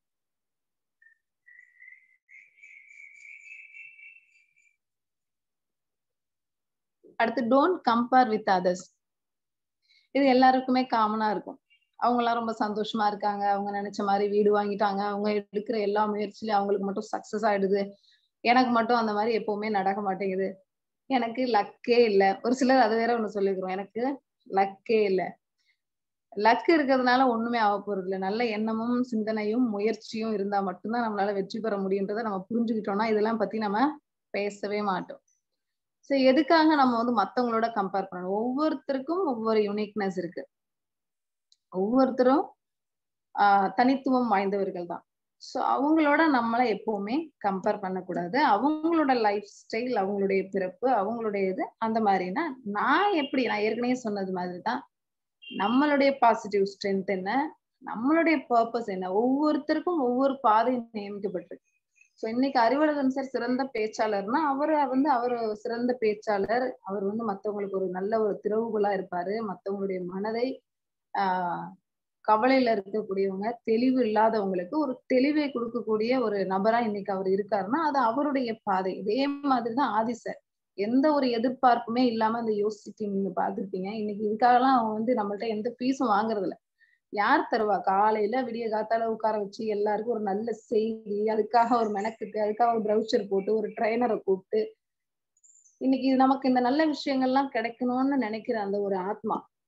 அடுத்து டோன்ட் கம்பேர் வித் அதர்ஸ் இது எல்லாருக்குமே காமனா இருக்கும் அவங்க எல்லாம் ரொம்ப சந்தோஷமா இருக்காங்க அவங்க நினைச்ச மாதிரி வீடு வாங்கிட்டாங்க அவங்க எடுக்கிற எல்லா முயற்சியிலும் அவங்களுக்கு மட்டும் சக்சஸ் ஆயிடுது எனக்கு மட்டும் அந்த மாதிரி எப்பவுமே நடக்க மாட்டேங்குது எனக்கு லக்கே இல்ல ஒரு சிலர் அது வேற ஒண்ணு சொல்லிக்கிறோம் எனக்கு லக்கே இல்ல லக் இருக்கிறதுனால ஒண்ணுமே ஆக போறது இல்லை நல்ல எண்ணமும் சிந்தனையும் முயற்சியும் இருந்தா மட்டும்தான் நம்மளால வெற்றி பெற முடியுன்றதை நம்ம புரிஞ்சுக்கிட்டோம்னா இதெல்லாம் பத்தி நம்ம பேசவே மாட்டோம் சோ எதுக்காக நம்ம வந்து மத்தவங்களோட கம்பேர் பண்ணணும் ஒவ்வொருத்தருக்கும் ஒவ்வொரு யூனிக்னஸ் இருக்கு ஒவ்வொருத்தரும் ஆஹ் தனித்துவம் வாய்ந்தவர்கள் தான் ஸோ அவங்களோட நம்மளை எப்பவுமே கம்பேர் பண்ணக்கூடாது அவங்களோட லைஃப் ஸ்டைல் அவங்களுடைய பிறப்பு அவங்களுடைய இது அந்த மாதிரினா நான் எப்படி நான் ஏற்கனவே சொன்னது மாதிரி தான் நம்மளுடைய பாசிட்டிவ் ஸ்ட்ரென்த் என்ன நம்மளுடைய பர்பஸ் என்ன ஒவ்வொருத்தருக்கும் ஒவ்வொரு பாதை நியமிக்கப்பட்டிருக்கு ஸோ இன்னைக்கு அறிவழகன் சார் சிறந்த பேச்சாளர்னா அவர் வந்து அவர் சிறந்த பேச்சாளர் அவர் வந்து மற்றவங்களுக்கு ஒரு நல்ல ஒரு திறவுகோலா இருப்பாரு மற்றவங்களுடைய மனதை ஆஹ் கவலையில இருக்கக்கூடியவங்க தெளிவு இல்லாதவங்களுக்கு ஒரு தெளிவை கொடுக்கக்கூடிய ஒரு நபரா இன்னைக்கு அவர் இருக்காருன்னா அது அவருடைய பாதை இதே மாதிரிதான் ஆதிசர் எந்த ஒரு எதிர்பார்ப்புமே இல்லாம அந்த யோசிச்சு நீங்க பாத்துருப்பீங்க இன்னைக்கு இதுக்காகலாம் அவங்க வந்து நம்மள்ட்ட எந்த ஃபீஸும் வாங்குறது இல்ல யார் தருவா காலையில விடிய காத்தால உட்கார வச்சு எல்லாருக்கும் ஒரு நல்ல செய்தி அதுக்காக ஒரு மெனக்கிட்டு அதுக்காக ஒரு ப்ரௌச்சர் போட்டு ஒரு ட்ரைனரை கூப்பிட்டு இன்னைக்கு நமக்கு இந்த நல்ல விஷயங்கள்லாம் கிடைக்கணும்னு நினைக்கிற அந்த ஒரு ஆத்மா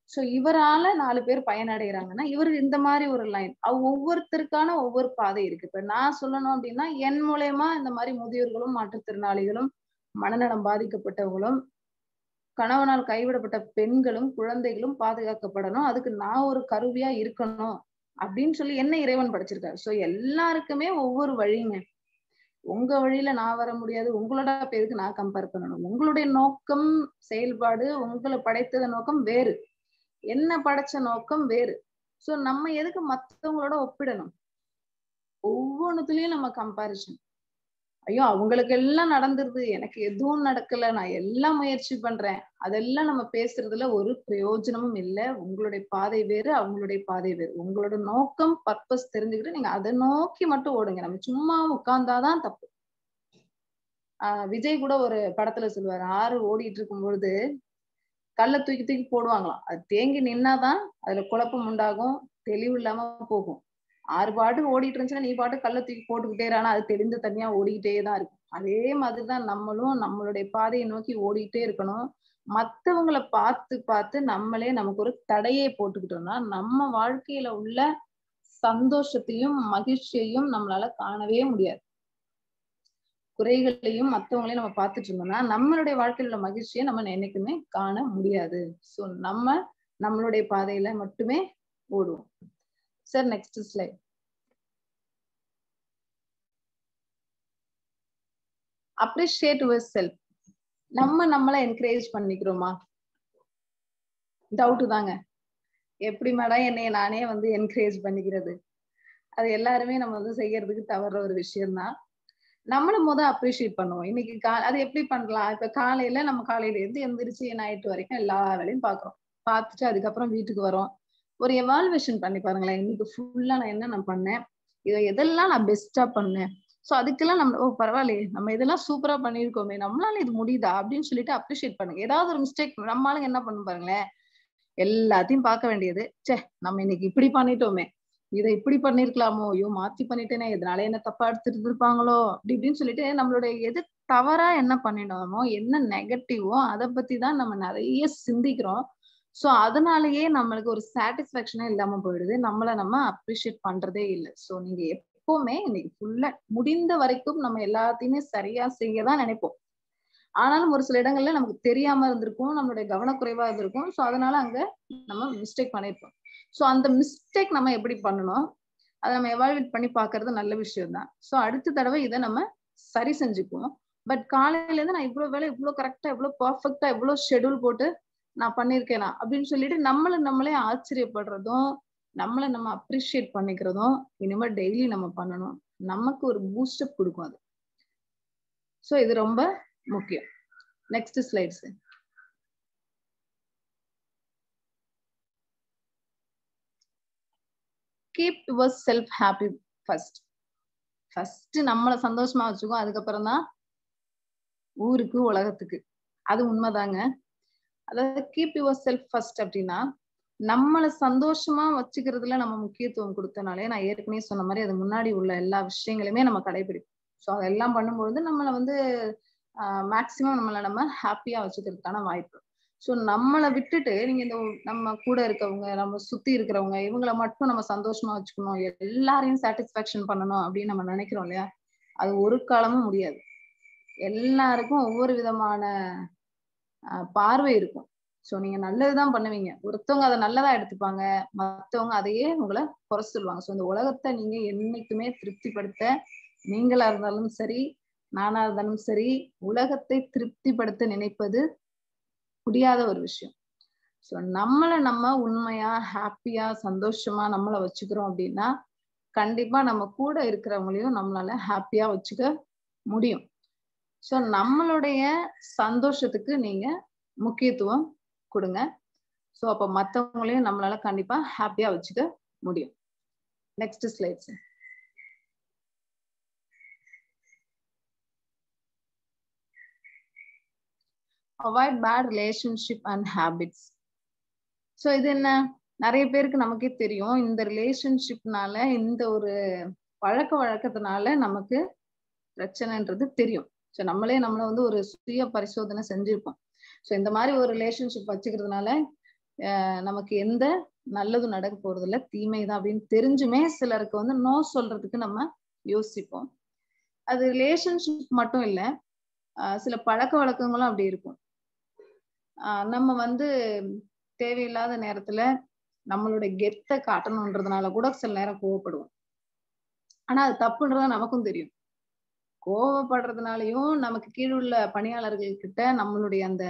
சோ இவரால நாலு பேர் பயனடைகிறாங்கன்னா இவர் இந்த மாதிரி ஒரு லைன் ஒவ்வொருத்தருக்கான ஒவ்வொரு பாதை இருக்கு இப்ப நான் சொல்லணும் அப்படின்னா என் மூலயமா இந்த மாதிரி முதியோர்களும் மாற்றுத்திறனாளிகளும் மனநலம் பாதிக்கப்பட்டவங்களும் கணவனால் கைவிடப்பட்ட பெண்களும் குழந்தைகளும் பாதுகாக்கப்படணும் அதுக்கு நான் ஒரு கருவியா இருக்கணும் அப்படின்னு சொல்லி என்ன இறைவன் படைச்சிருக்காரு சோ எல்லாருக்குமே ஒவ்வொரு வழிங்க உங்க வழியில நான் வர முடியாது உங்களோட பேருக்கு நான் கம்பேர் பண்ணணும் உங்களுடைய நோக்கம் செயல்பாடு உங்களை படைத்தத நோக்கம் வேறு என்ன படைச்ச நோக்கம் வேறு சோ நம்ம எதுக்கு மத்தவங்களோட ஒப்பிடணும் ஒவ்வொன்றுத்துலயும் நம்ம கம்பாரிசன் ஐயோ அவங்களுக்கு எல்லாம் நடந்துருது எனக்கு எதுவும் நடக்கல நான் எல்லாம் முயற்சி பண்றேன் அதெல்லாம் நம்ம பேசுறதுல ஒரு பிரயோஜனமும் இல்லை உங்களுடைய பாதை வேறு அவங்களுடைய பாதை வேறு உங்களோட நோக்கம் பர்பஸ் தெரிஞ்சுக்கிட்டு நீங்க அதை நோக்கி மட்டும் ஓடுங்க நம்ம சும்மா உட்கார்ந்தாதான் தப்பு ஆஹ் விஜய் கூட ஒரு படத்துல சொல்லுவாரு ஆறு ஓடிட்டு இருக்கும் பொழுது கல்ல தூக்கி தூக்கி போடுவாங்களாம் அது தேங்கி நின்னாதான் அதுல குழப்பம் உண்டாகும் தெளிவு இல்லாம போகும் ஆறு பாட்டு ஓடிட்டு இருந்துச்சுன்னா நீ பாட்டு கல்ல தூக்கி போட்டுக்கிட்டே ஆனா அது தெளிந்த தனியா ஓடிக்கிட்டே தான் இருக்கும் அதே மாதிரிதான் நம்மளும் நம்மளுடைய பாதையை நோக்கி ஓடிட்டே இருக்கணும் மத்தவங்களை பார்த்து பார்த்து நம்மளே நமக்கு ஒரு தடையை போட்டுக்கிட்டோம்னா நம்ம வாழ்க்கையில உள்ள சந்தோஷத்தையும் மகிழ்ச்சியையும் நம்மளால காணவே முடியாது குறைகளையும் மத்தவங்களையும் நம்ம பார்த்துட்டு இருந்தோம்னா நம்மளுடைய வாழ்க்கையில உள்ள மகிழ்ச்சியை நம்ம என்னைக்குமே காண முடியாது சோ நம்ம நம்மளுடைய பாதையில மட்டுமே ஓடுவோம் sir next slide appreciate yourself நம்ம நம்மள என்கரேஜ் பண்ணிக்கிறோமா டவுட் தாங்க எப்படி மேடம் என்னைய நானே வந்து என்கரேஜ் பண்ணிக்கிறது அது எல்லாருமே நம்ம வந்து செய்யறதுக்கு தவற ஒரு விஷயம்தான் நம்மளும் முத அப்ரிஷியேட் பண்ணுவோம் இன்னைக்கு கா அது எப்படி பண்ணலாம் இப்ப காலையில நம்ம காலையில இருந்து எந்திரிச்சு நைட்டு வரைக்கும் எல்லா வேலையும் பாக்குறோம் பார்த்துட்டு அதுக்கப்புறம் வீட்டுக்கு வரோம் ஒரு எவால்வேஷன் பண்ணி பாருங்களேன் இன்னைக்கு ஃபுல்லா நான் என்ன நான் பண்ணேன் இதை எதெல்லாம் நான் பெஸ்டா பண்ணேன் சோ அதுக்கெல்லாம் நம்ம ஓ பரவாயில்லையே நம்ம இதெல்லாம் சூப்பரா பண்ணிருக்கோமே நம்மளால இது முடியுதா அப்படின்னு சொல்லிட்டு அப்ரிஷியேட் பண்ணுங்க ஏதாவது ஒரு மிஸ்டேக் நம்மளால என்ன பண்ணு பாருங்களேன் எல்லாத்தையும் பார்க்க வேண்டியது சே நம்ம இன்னைக்கு இப்படி பண்ணிட்டோமே இதை இப்படி பண்ணிருக்கலாமோ ஐயோ மாத்தி பண்ணிட்டேனே இதனால என்ன தப்பா எடுத்துட்டு இருப்பாங்களோ அப்படி இப்படின்னு சொல்லிட்டு நம்மளுடைய எது தவறா என்ன பண்ணினோமோ என்ன நெகட்டிவோ அதை பத்தி தான் நம்ம நிறைய சிந்திக்கிறோம் சோ அதனாலயே நம்மளுக்கு ஒரு சாட்டிஸ்பாக்சனே இல்லாம போயிடுது நம்மள நம்ம அப்ரிஷியேட் பண்றதே இல்லை சோ நீங்க எப்பவுமே இன்னைக்கு ஃபுல்லா முடிந்த வரைக்கும் நம்ம எல்லாத்தையுமே சரியா செய்யதான் நினைப்போம் ஆனாலும் ஒரு சில இடங்கள்ல நமக்கு தெரியாம இருந்திருக்கும் நம்மளுடைய கவனக்குறைவா இருந்திருக்கும் சோ அதனால அங்க நம்ம மிஸ்டேக் பண்ணிருப்போம் சோ அந்த மிஸ்டேக் நம்ம எப்படி பண்ணணும் அதை நம்ம எவால்வேட் பண்ணி பாக்குறது நல்ல விஷயம் தான் சோ அடுத்த தடவை இதை நம்ம சரி செஞ்சுக்குவோம் பட் காலையில இருந்து நான் இவ்வளவு வேலை இவ்வளவு கரெக்டா இவ்வளவு பர்ஃபெக்டா இவ்வளவு ஷெடியூல் போட்டு நான் பண்ணிருக்கேனா அப்படின்னு சொல்லிட்டு நம்மள நம்மளே ஆச்சரியப்படுறதும் நம்மள நம்ம அப்ரிஷியேட் பண்ணிக்கிறதும் இனிமேல் டெய்லி நம்ம பண்ணணும் நமக்கு ஒரு பூஸ்டப் கொடுக்கும் அது சோ இது ரொம்ப முக்கியம் next slides keep yourself happy first first நம்மள சந்தோஷமா வச்சுக்கோ அதுக்கப்புறம் தான் ஊருக்கு உலகத்துக்கு அது உண்மைதாங்க அதாவது கீப் யுவர் செல்ஃப் ஃபர்ஸ்ட் அப்படின்னா நம்மள சந்தோஷமா வச்சுக்கிறதுல நம்ம முக்கியத்துவம் கொடுத்தனாலே நான் ஏற்கனவே சொன்ன மாதிரி அது முன்னாடி உள்ள எல்லா விஷயங்களுமே நம்ம கடைபிடிப்போம் ஸோ அதெல்லாம் பண்ணும்பொழுது நம்மளை வந்து மேக்சிமம் நம்மளை நம்ம ஹாப்பியா வச்சுக்கிறதுக்கான வாய்ப்பு ஸோ நம்மளை விட்டுட்டு நீங்க இந்த நம்ம கூட இருக்கவங்க நம்ம சுத்தி இருக்கிறவங்க இவங்களை மட்டும் நம்ம சந்தோஷமா வச்சுக்கணும் எல்லாரையும் சாட்டிஸ்பாக்சன் பண்ணணும் அப்படின்னு நம்ம நினைக்கிறோம் இல்லையா அது ஒரு காலமும் முடியாது எல்லாருக்கும் ஒவ்வொரு விதமான பார்வை இருக்கும் ஸோ நீங்க நல்லதுதான் பண்ணுவீங்க ஒருத்தவங்க அதை நல்லதா எடுத்துப்பாங்க மற்றவங்க அதையே உங்களை குறை சொல்லுவாங்க ஸோ இந்த உலகத்தை நீங்க என்னைக்குமே திருப்திப்படுத்த நீங்களா இருந்தாலும் சரி நானா இருந்தாலும் சரி உலகத்தை திருப்திப்படுத்த நினைப்பது முடியாத ஒரு விஷயம் ஸோ நம்மளை நம்ம உண்மையா ஹாப்பியா சந்தோஷமா நம்மளை வச்சுக்கிறோம் அப்படின்னா கண்டிப்பா நம்ம கூட இருக்கிறவங்களையும் நம்மளால ஹாப்பியா வச்சுக்க முடியும் ஸோ நம்மளுடைய சந்தோஷத்துக்கு நீங்க முக்கியத்துவம் கொடுங்க ஸோ அப்போ மற்றவங்களையும் நம்மளால கண்டிப்பா ஹாப்பியா வச்சுக்க முடியும் next slides avoid bad relationship and habits so இது என்ன நிறைய பேருக்கு நமக்கே தெரியும் இந்த ரிலேஷன்ஷிப்னால இந்த ஒரு பழக்க வழக்கத்தினால நமக்கு பிரச்சனைன்றது தெரியும் ஸோ நம்மளே நம்மளை வந்து ஒரு சுய பரிசோதனை செஞ்சிருப்போம் ஸோ இந்த மாதிரி ஒரு ரிலேஷன்ஷிப் வச்சுக்கிறதுனால நமக்கு எந்த நல்லதும் நடக்க போறது இல்ல தீமைதான் அப்படின்னு தெரிஞ்சுமே சிலருக்கு வந்து நோ சொல்றதுக்கு நம்ம யோசிப்போம் அது ரிலேஷன்ஷிப் மட்டும் இல்ல சில பழக்க வழக்கங்களும் அப்படி இருக்கும் நம்ம வந்து தேவையில்லாத நேரத்துல நம்மளுடைய கெத்தை காட்டணுன்றதுனால கூட சில நேரம் கோவப்படுவோம் ஆனா அது தப்புன்றத நமக்கும் தெரியும் கோவப்படுறதுனாலயும் நமக்கு கீழ் உள்ள பணியாளர்கள் கிட்ட நம்மளுடைய அந்த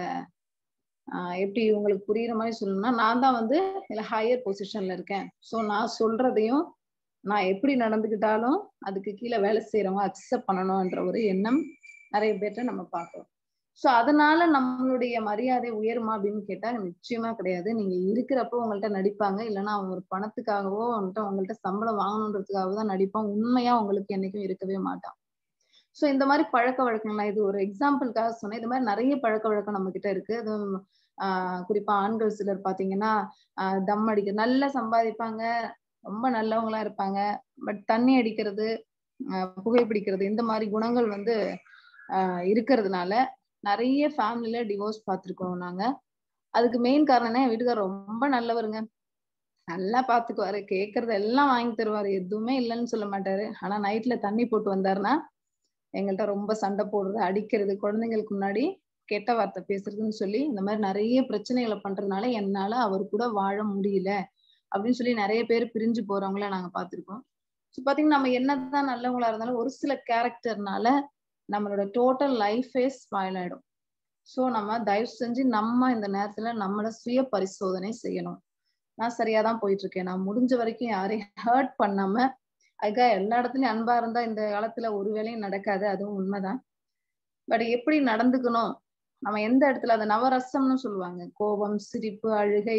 ஆஹ் எப்படி உங்களுக்கு புரியுற மாதிரி சொல்லணும்னா நான் தான் வந்து இல்ல ஹையர் பொசிஷன்ல இருக்கேன் சோ நான் சொல்றதையும் நான் எப்படி நடந்துகிட்டாலும் அதுக்கு கீழே வேலை செய்யறவங்க அக்செப்ட் பண்ணணும்ன்ற ஒரு எண்ணம் நிறைய பேர்ட்ட நம்ம பார்க்கிறோம் சோ அதனால நம்மளுடைய மரியாதை உயருமா அப்படின்னு கேட்டா நிச்சயமா கிடையாது நீங்க இருக்கிறப்போ உங்கள்ட்ட நடிப்பாங்க இல்லைன்னா அவங்க ஒரு பணத்துக்காகவோ வந்துட்டு உங்கள்ட்ட சம்பளம் வாங்கணுன்றதுக்காக தான் நடிப்பான் உண்மையா உங்களுக்கு என்னைக்கும் இருக்கவே மாட்டான் சோ இந்த மாதிரி பழக்க வழக்கங்கள் இது ஒரு எக்ஸாம்பிளுக்காக சொன்னேன் இது மாதிரி நிறைய பழக்க வழக்கம் நம்ம கிட்ட இருக்கு அது ஆஹ் குறிப்பா ஆண்கள் சிலர் பாத்தீங்கன்னா ஆஹ் தம் அடிக்க நல்லா சம்பாதிப்பாங்க ரொம்ப நல்லவங்களா இருப்பாங்க பட் தண்ணி அடிக்கிறது புகைப்பிடிக்கிறது இந்த மாதிரி குணங்கள் வந்து ஆஹ் இருக்கிறதுனால நிறைய ஃபேமிலில டிவோர்ஸ் பார்த்துருக்கோம் நாங்க அதுக்கு மெயின் காரணம் என் வீட்டுக்கார் ரொம்ப நல்லவருங்க நல்லா பாத்துக்குவாரு கேக்குறது எல்லாம் வாங்கி தருவாரு எதுவுமே இல்லைன்னு சொல்ல மாட்டாரு ஆனா நைட்ல தண்ணி போட்டு வந்தாருன்னா எங்கள்கிட்ட ரொம்ப சண்டை போடுறது அடிக்கிறது குழந்தைங்களுக்கு முன்னாடி கெட்ட வார்த்தை பேசுறதுன்னு சொல்லி இந்த மாதிரி நிறைய பிரச்சனைகளை பண்றதுனால என்னால அவர் கூட வாழ முடியல அப்படின்னு சொல்லி நிறைய பேர் பிரிஞ்சு போறவங்கள நாங்க பாத்திருக்கோம் ஸோ பாத்தீங்கன்னா நம்ம என்னதான் நல்லவங்களா இருந்தாலும் ஒரு சில கேரக்டர்னால நம்மளோட டோட்டல் லைஃபே ஸ்பாயில் ஆயிடும் ஸோ நம்ம தயவு செஞ்சு நம்ம இந்த நேரத்துல நம்மள சுய பரிசோதனை செய்யணும் நான் சரியாதான் போயிட்டு இருக்கேன் நான் முடிஞ்ச வரைக்கும் யாரையும் ஹர்ட் பண்ணாம அதுக்காக எல்லா இடத்துலயும் அன்பா இருந்தா இந்த காலத்துல ஒரு வேலையும் நடக்காது அதுவும் உண்மைதான் பட் எப்படி நடந்துக்கணும் நம்ம எந்த இடத்துல அந்த நவரசம்னு சொல்லுவாங்க கோபம் சிரிப்பு அழுகை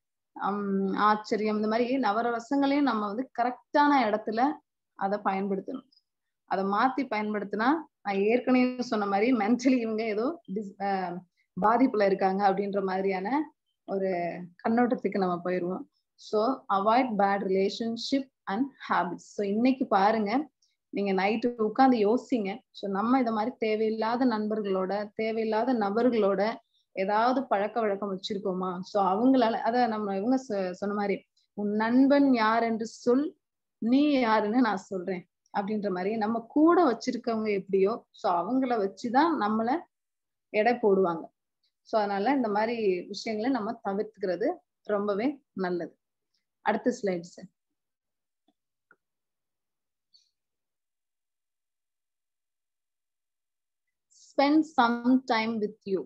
ஹம் ஆச்சரியம் இந்த மாதிரி நவரசங்களையும் நம்ம வந்து கரெக்டான இடத்துல அதை பயன்படுத்தணும் அதை மாத்தி பயன்படுத்தினா நான் ஏற்கனவே சொன்ன மாதிரி மென்டலி இவங்க ஏதோ பாதிப்புல இருக்காங்க அப்படின்ற மாதிரியான ஒரு கண்ணோட்டத்துக்கு நம்ம போயிடுவோம் so avoid bad relationship and habits so இன்னைக்கு பாருங்க நீங்க நைட்டு உட்காந்து யோசிங்க ஸோ நம்ம இந்த மாதிரி தேவையில்லாத நண்பர்களோட தேவையில்லாத நபர்களோட ஏதாவது பழக்க வழக்கம் வச்சிருக்கோமா ஸோ அவங்களால அத நம்ம இவங்க சொன்ன மாதிரி உன் நண்பன் யார் என்று சொல் நீ யாருன்னு நான் சொல்றேன் அப்படின்ற மாதிரி நம்ம கூட வச்சிருக்கவங்க எப்படியோ ஸோ அவங்கள வச்சுதான் நம்மள எடை போடுவாங்க ஸோ அதனால இந்த மாதிரி விஷயங்களை நம்ம தவிர்த்துக்கிறது ரொம்பவே நல்லது அடுத்த slide sir spend some time with you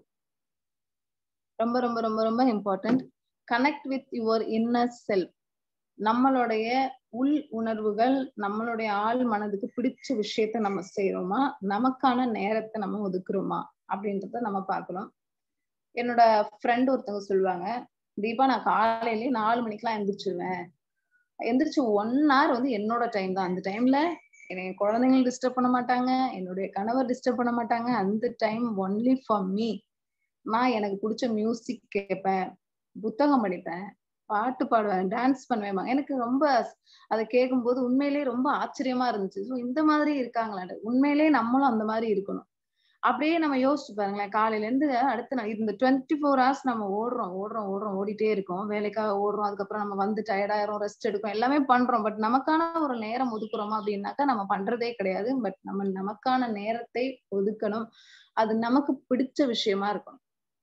ரொம்ப ரொம்ப ரொம்ப ரொம்ப important connect with your inner self நம்மளுடைய உள் உணர்வுகள் நம்மளுடைய ஆள் மனதுக்கு பிடிச்ச விஷயத்த நம்ம செய்யறோமா நமக்கான நேரத்தை நம்ம ஒதுக்குறோமா அப்படின்றத நம்ம பார்க்கணும் என்னோட ஃப்ரெண்ட் ஒருத்தவங்க சொல்லுவாங்க தீபா நான் காலையிலேயே நாலு மணிக்கெல்லாம் எந்திரிச்சிருவேன் எந்திரிச்சு ஒன் ஹவர் வந்து என்னோட டைம் தான் அந்த டைம்ல என்னை குழந்தைங்களும் டிஸ்டர்ப் பண்ண மாட்டாங்க என்னுடைய கணவர் டிஸ்டர்ப் பண்ண மாட்டாங்க அந்த டைம் ஒன்லி ஃபார் மீ நான் எனக்கு பிடிச்ச மியூசிக் கேட்பேன் புத்தகம் படிப்பேன் பாட்டு பாடுவேன் டான்ஸ் பண்ணுவேன் எனக்கு ரொம்ப அதை கேட்கும்போது உண்மையிலேயே ரொம்ப ஆச்சரியமா இருந்துச்சு ஸோ இந்த மாதிரி இருக்காங்களா உண்மையிலேயே நம்மளும் அந்த மாதிரி இருக்கணும் அப்படியே நம்ம யோசிச்சு பாருங்களேன் காலையில இருந்து அடுத்த நாள் இந்த டுவெண்ட்டி ஃபோர் ஹவர்ஸ் நம்ம ஓடுறோம் ஓடுறோம் ஓடுறோம் ஓடிட்டே இருக்கோம் வேலைக்காக ஓடுறோம் அதுக்கப்புறம் நம்ம வந்து டயர்டாயிரும் ரெஸ்ட் எடுக்கும் எல்லாமே பண்றோம் பட் நமக்கான ஒரு நேரம் ஒதுக்குறோமா அப்படின்னாக்கா நம்ம பண்றதே கிடையாது பட் நம்ம நமக்கான நேரத்தை ஒதுக்கணும் அது நமக்கு பிடிச்ச விஷயமா இருக்கணும்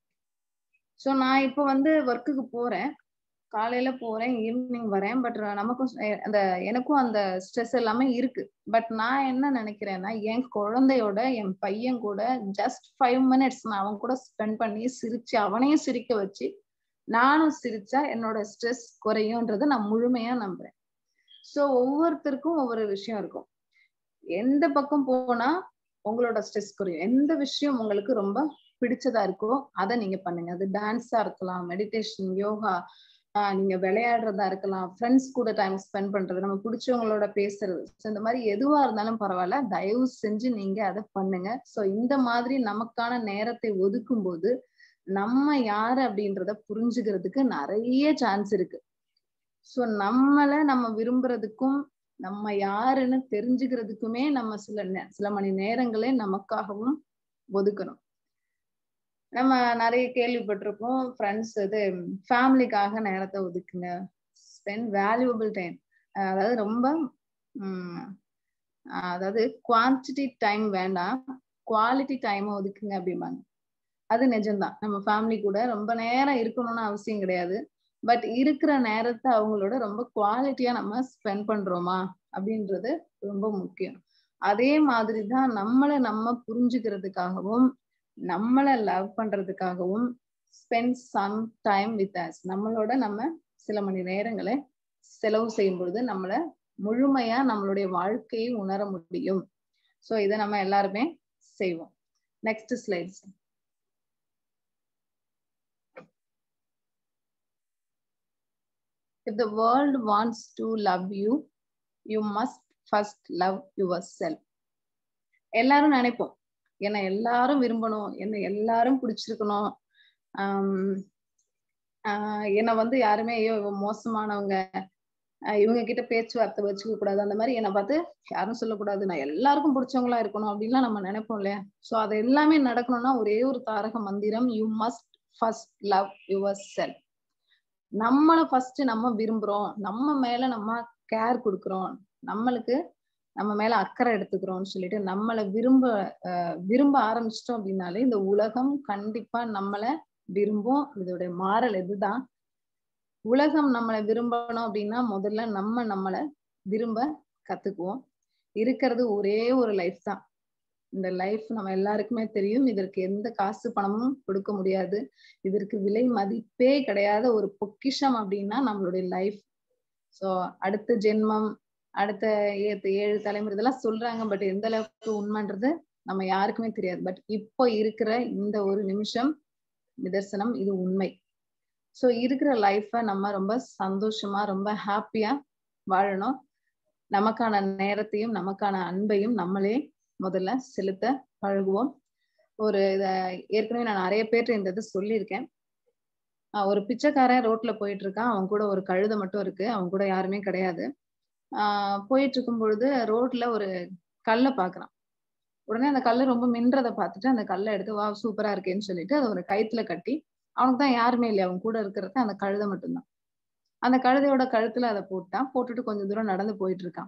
ஸோ நான் இப்போ வந்து ஒர்க்குக்கு போறேன் காலையில போறேன் ஈவினிங் வரேன் பட் நமக்கும் அந்த எனக்கும் அந்த ஸ்ட்ரெஸ் எல்லாமே இருக்கு பட் நான் என்ன நினைக்கிறேன்னா என் குழந்தையோட என் பையன் கூட ஜஸ்ட் ஃபைவ் மினிட்ஸ் நான் அவன் கூட ஸ்பெண்ட் பண்ணி சிரிச்சு அவனையும் சிரிக்க வச்சு நானும் சிரிச்சா என்னோட ஸ்ட்ரெஸ் குறையும்ன்றதை நான் முழுமையா நம்புறேன் ஸோ ஒவ்வொருத்தருக்கும் ஒவ்வொரு விஷயம் இருக்கும் எந்த பக்கம் போனா உங்களோட ஸ்ட்ரெஸ் குறையும் எந்த விஷயம் உங்களுக்கு ரொம்ப பிடிச்சதா இருக்கோ அதை நீங்க பண்ணுங்க அது டான்ஸா இருக்கலாம் மெடிடேஷன் யோகா நீங்க விளையாடுறதா இருக்கலாம் ஃப்ரெண்ட்ஸ் கூட டைம் ஸ்பெண்ட் பண்றது நம்ம பிடிச்சவங்களோட பேசுறது ஸோ இந்த மாதிரி எதுவா இருந்தாலும் பரவாயில்ல தயவு செஞ்சு நீங்க அதை பண்ணுங்க ஸோ இந்த மாதிரி நமக்கான நேரத்தை ஒதுக்கும் போது நம்ம யாரு அப்படின்றத புரிஞ்சுக்கிறதுக்கு நிறைய சான்ஸ் இருக்கு ஸோ நம்மளை நம்ம விரும்புறதுக்கும் நம்ம யாருன்னு தெரிஞ்சுக்கிறதுக்குமே நம்ம சில சில மணி நேரங்களே நமக்காகவும் ஒதுக்கணும் நம்ம நிறைய கேள்விப்பட்டிருப்போம் ஃப்ரெண்ட்ஸ் இது ஃபேமிலிக்காக நேரத்தை ஒதுக்குங்க ஸ்பெண்ட் வேல்யூபிள் டைம் அதாவது ரொம்ப உம் அதாவது குவான்டிட்டி டைம் வேண்டாம் குவாலிட்டி டைம் ஒதுக்குங்க அப்படிம்பாங்க அது நிஜம்தான் நம்ம ஃபேமிலி கூட ரொம்ப நேரம் இருக்கணும்னு அவசியம் கிடையாது பட் இருக்கிற நேரத்தை அவங்களோட ரொம்ப குவாலிட்டியா நம்ம ஸ்பெண்ட் பண்றோமா அப்படின்றது ரொம்ப முக்கியம் அதே மாதிரி தான் நம்மளை நம்ம புரிஞ்சுக்கிறதுக்காகவும் நம்மளை லவ் பண்றதுக்காகவும் spend some time with us நம்மளோட நம்ம சில மணி நேரங்களை செலவு செய்யும் பொழுது நம்மளை முழுமையா நம்மளுடைய வாழ்க்கையை உணர முடியும் ஸோ இதை நம்ம எல்லாருமே செய்வோம் next slides If the world wants to love you, you must first love yourself. எல்லாரும் நினைப்போம் என்னை எல்லாரும் விரும்பணும் என்னை எல்லாரும் பிடிச்சிருக்கணும் ஆஹ் ஆஹ் என்னை வந்து யாருமே ஐயோ இவன் மோசமானவங்க இவங்க கிட்ட பேச்சுவார்த்தை வச்சுக்க கூடாது அந்த மாதிரி என்னை பார்த்து யாரும் சொல்லக்கூடாது நான் எல்லாருக்கும் பிடிச்சவங்களா இருக்கணும் அப்படின்லாம் நம்ம நினைப்போம் இல்லையா சோ அது எல்லாமே நடக்கணும்னா ஒரே ஒரு தாரக மந்திரம் you must first love yourself நம்மளை ஃபர்ஸ்ட் நம்ம விரும்புறோம் நம்ம மேல நம்ம கேர் கொடுக்குறோம் நம்மளுக்கு நம்ம மேல அக்கறை எடுத்துக்கிறோம்னு சொல்லிட்டு நம்மளை விரும்ப விரும்ப ஆரம்பிச்சிட்டோம் அப்படின்னாலே இந்த உலகம் கண்டிப்பா நம்மளை விரும்பும் இதோடைய மாறல் எதுதான் உலகம் நம்மளை விரும்பணும் அப்படின்னா முதல்ல நம்ம நம்மளை விரும்ப கத்துக்குவோம் இருக்கிறது ஒரே ஒரு லைஃப் தான் இந்த லைஃப் நம்ம எல்லாருக்குமே தெரியும் இதற்கு எந்த காசு பணமும் கொடுக்க முடியாது இதற்கு விலை மதிப்பே கிடையாத ஒரு பொக்கிஷம் அப்படின்னா நம்மளுடைய லைஃப் ஸோ அடுத்த ஜென்மம் அடுத்த ஏழு தலைமுறை இதெல்லாம் சொல்றாங்க பட் எந்த அளவுக்கு உண்மைன்றது நம்ம யாருக்குமே தெரியாது பட் இப்போ இருக்கிற இந்த ஒரு நிமிஷம் நிதர்சனம் இது உண்மை ஸோ இருக்கிற லைஃப்பை நம்ம ரொம்ப சந்தோஷமா ரொம்ப ஹாப்பியா வாழணும் நமக்கான நேரத்தையும் நமக்கான அன்பையும் நம்மளே முதல்ல செலுத்த பழகுவோம் ஒரு இத ஏற்கனவே நான் நிறைய பேர்ட்ட இந்த இது சொல்லியிருக்கேன் ஒரு பிச்சைக்காரன் ரோட்ல போயிட்டு இருக்கான் அவன் கூட ஒரு கழுதை மட்டும் இருக்கு அவன் கூட யாருமே கிடையாது ஆஹ் போயிட்டு இருக்கும் பொழுது ரோட்ல ஒரு கல்லை பாக்குறான் உடனே அந்த கல்லை ரொம்ப மின்றதை பார்த்துட்டு அந்த கல்லை எடுத்து வா சூப்பரா இருக்கேன்னு சொல்லிட்டு அதை ஒரு கயித்துல கட்டி அவனுக்கு தான் யாருமே இல்லையா அவன் கூட இருக்கிறது அந்த கழுதை மட்டும்தான் அந்த கழுதையோட கழுத்துல அதை போட்டான் போட்டுட்டு கொஞ்சம் தூரம் நடந்து போயிட்டு இருக்கான்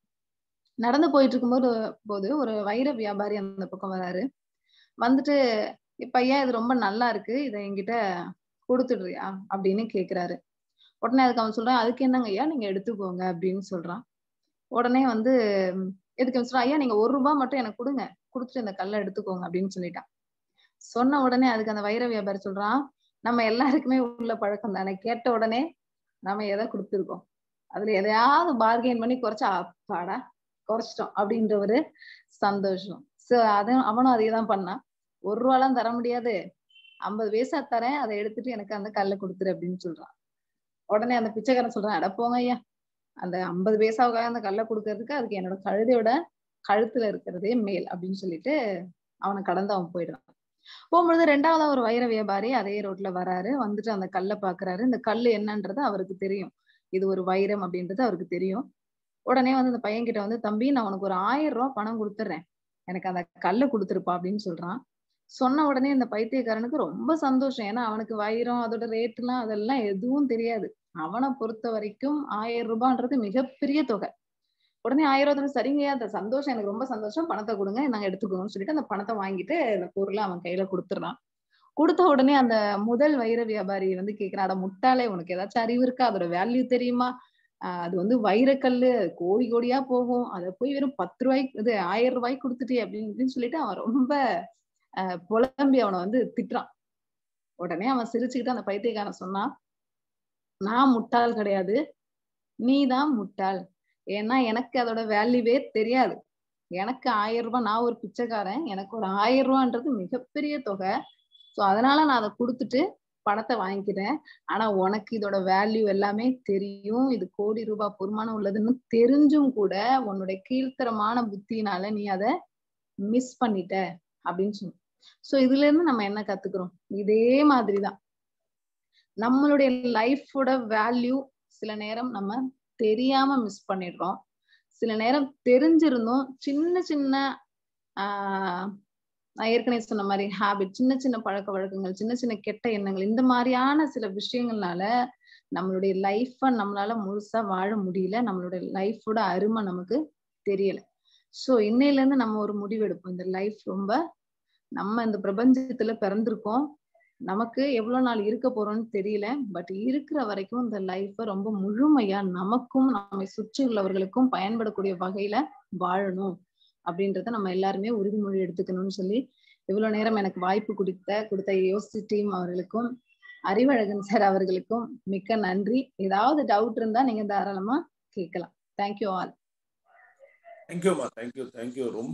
நடந்து போயிட்டு இருக்கும்போது போது ஒரு வைர வியாபாரி அந்த பக்கம் வராரு வந்துட்டு இப்ப ஐயா இது ரொம்ப நல்லா இருக்கு இதை என்கிட்ட கொடுத்துடுறியா அப்படின்னு கேக்குறாரு உடனே அதுக்கு அவன் சொல்றான் அதுக்கு என்னங்க ஐயா நீங்க எடுத்துக்கோங்க அப்படின்னு சொல்றான் உடனே வந்து எதுக்கு அவன் சொல்றான் ஐயா நீங்க ஒரு ரூபாய் மட்டும் எனக்கு கொடுங்க கொடுத்துட்டு இந்த கல்லை எடுத்துக்கோங்க அப்படின்னு சொல்லிட்டான் சொன்ன உடனே அதுக்கு அந்த வைர வியாபாரி சொல்றான் நம்ம எல்லாருக்குமே உள்ள பழக்கம் தானே கேட்ட உடனே நம்ம எதை கொடுத்துருக்கோம் அதுல எதையாவது பார்கெயின் பண்ணி குறைச்சா அப்பாடா குறைச்சிட்டோம் அப்படின்ற ஒரு சந்தோஷம் சோ அத அவனும் அதே தான் பண்ணான் ஒரு ரூபாலாம் தர முடியாது ஐம்பது பைசா தரேன் அதை எடுத்துட்டு எனக்கு அந்த கல்லை கொடுத்துரு அப்படின்னு சொல்றான் உடனே அந்த பிச்சைக்காரன் சொல்றான் அட போங்க ஐயா அந்த ஐம்பது பைசாவுக்காக அந்த கல்லை கொடுக்கறதுக்கு அதுக்கு என்னோட கழுதையோட கழுத்துல இருக்கிறதே மேல் அப்படின்னு சொல்லிட்டு அவனை கடந்து அவன் போயிடுறான் போகும்பொழுது ரெண்டாவது ஒரு வைர வியாபாரி அதே ரோட்ல வராரு வந்துட்டு அந்த கல்லை பாக்குறாரு இந்த கல்லு என்னன்றது அவருக்கு தெரியும் இது ஒரு வைரம் அப்படின்றது அவருக்கு தெரியும் உடனே வந்து அந்த பையன் கிட்ட வந்து தம்பி நான் உனக்கு ஒரு ஆயிரம் ரூபாய் பணம் கொடுத்துட்றேன் எனக்கு அந்த கல்லை கொடுத்துருப்பா அப்படின்னு சொல்றான் சொன்ன உடனே இந்த பைத்தியக்காரனுக்கு ரொம்ப சந்தோஷம் ஏன்னா அவனுக்கு வைரம் அதோட ரேட் எல்லாம் அதெல்லாம் எதுவும் தெரியாது அவனை பொறுத்த வரைக்கும் ஆயிரம் ரூபான்றது மிகப்பெரிய தொகை உடனே ஆயிரம் ரூபாய் சரிங்க அந்த சந்தோஷம் எனக்கு ரொம்ப சந்தோஷம் பணத்தை கொடுங்க நாங்க எடுத்துக்கோங்கன்னு சொல்லிட்டு அந்த பணத்தை வாங்கிட்டு அந்த பொருளை அவன் கையில கொடுத்துடுறான் கொடுத்த உடனே அந்த முதல் வைர வியாபாரி வந்து கேக்குறான் அட முட்டாளே உனக்கு ஏதாச்சும் அறிவு இருக்கா அதோட வேல்யூ தெரியுமா ஆஹ் அது வந்து வைரக்கல்லு கோடி கோடியா போகும் அதை போய் வெறும் பத்து ரூபாய்க்கு இது ஆயிரம் ரூபாய்க்கு கொடுத்துட்டு அப்படின்னு சொல்லிட்டு அவன் ரொம்ப ஆஹ் புலம்பி அவனை வந்து திட்டுறான் உடனே அவன் சிரிச்சுக்கிட்டு அந்த பைத்தியக்காரன் சொன்னான் நான் முட்டாள் கிடையாது நீ தான் முட்டாள் ஏன்னா எனக்கு அதோட வேல்யூவே தெரியாது எனக்கு ஆயிரம் ரூபாய் நான் ஒரு பிச்சைக்காரன் எனக்கு ஒரு ஆயிரம் ரூபான்றது மிகப்பெரிய தொகை ஸோ அதனால நான் அதை கொடுத்துட்டு பணத்தை வாங்கிக்கிறேன் ஆனா உனக்கு இதோட வேல்யூ எல்லாமே தெரியும் இது கோடி ரூபாய் பொறுமானம் உள்ளதுன்னு தெரிஞ்சும் கூட உன்னுடைய கீழ்த்தரமான புத்தினால நீ அதை மிஸ் பண்ணிட்ட அப்படின்னு சொன்ன சோ இதுல இருந்து நம்ம என்ன கத்துக்கிறோம் இதே மாதிரிதான் நம்மளுடைய லைஃபோட வேல்யூ சில நேரம் நம்ம தெரியாம மிஸ் பண்ணிடுறோம் சில நேரம் தெரிஞ்சிருந்தோம் சின்ன சின்ன ஆஹ் நான் ஏற்கனவே சொன்ன மாதிரி ஹேபிட் சின்ன சின்ன பழக்க வழக்கங்கள் சின்ன சின்ன கெட்ட எண்ணங்கள் இந்த மாதிரியான சில விஷயங்கள்னால நம்மளுடைய லைஃப நம்மளால முழுசா வாழ முடியல நம்மளுடைய லைஃபோட அருமை நமக்கு தெரியல சோ இன்னையில இருந்து நம்ம ஒரு முடிவு எடுப்போம் இந்த லைஃப் ரொம்ப நம்ம இந்த பிரபஞ்சத்துல பிறந்திருக்கோம் நமக்கு எவ்வளவு நாள் இருக்க போறோம்னு தெரியல பட் இருக்கிற வரைக்கும் இந்த லைஃப ரொம்ப முழுமையா நமக்கும் நம்மை சுற்றி உள்ளவர்களுக்கும் பயன்படக்கூடிய வகையில வாழணும் அப்படின்றத நம்ம எல்லாருமே உறுதிமொழி எடுத்துக்கணும்னு சொல்லி இவ்வளவு நேரம் எனக்கு வாய்ப்பு கொடுத்த கொடுத்த யோசி டீம் அவர்களுக்கும் அறிவழகன் சார் அவர்களுக்கும் மிக்க நன்றி ஏதாவது டவுட் இருந்தா நீங்க தாராளமா கேட்கலாம் தேங்க்யூ ஆல் தேங்க்யூமா தேங்க்யூ தேங்க்யூ ரொம்ப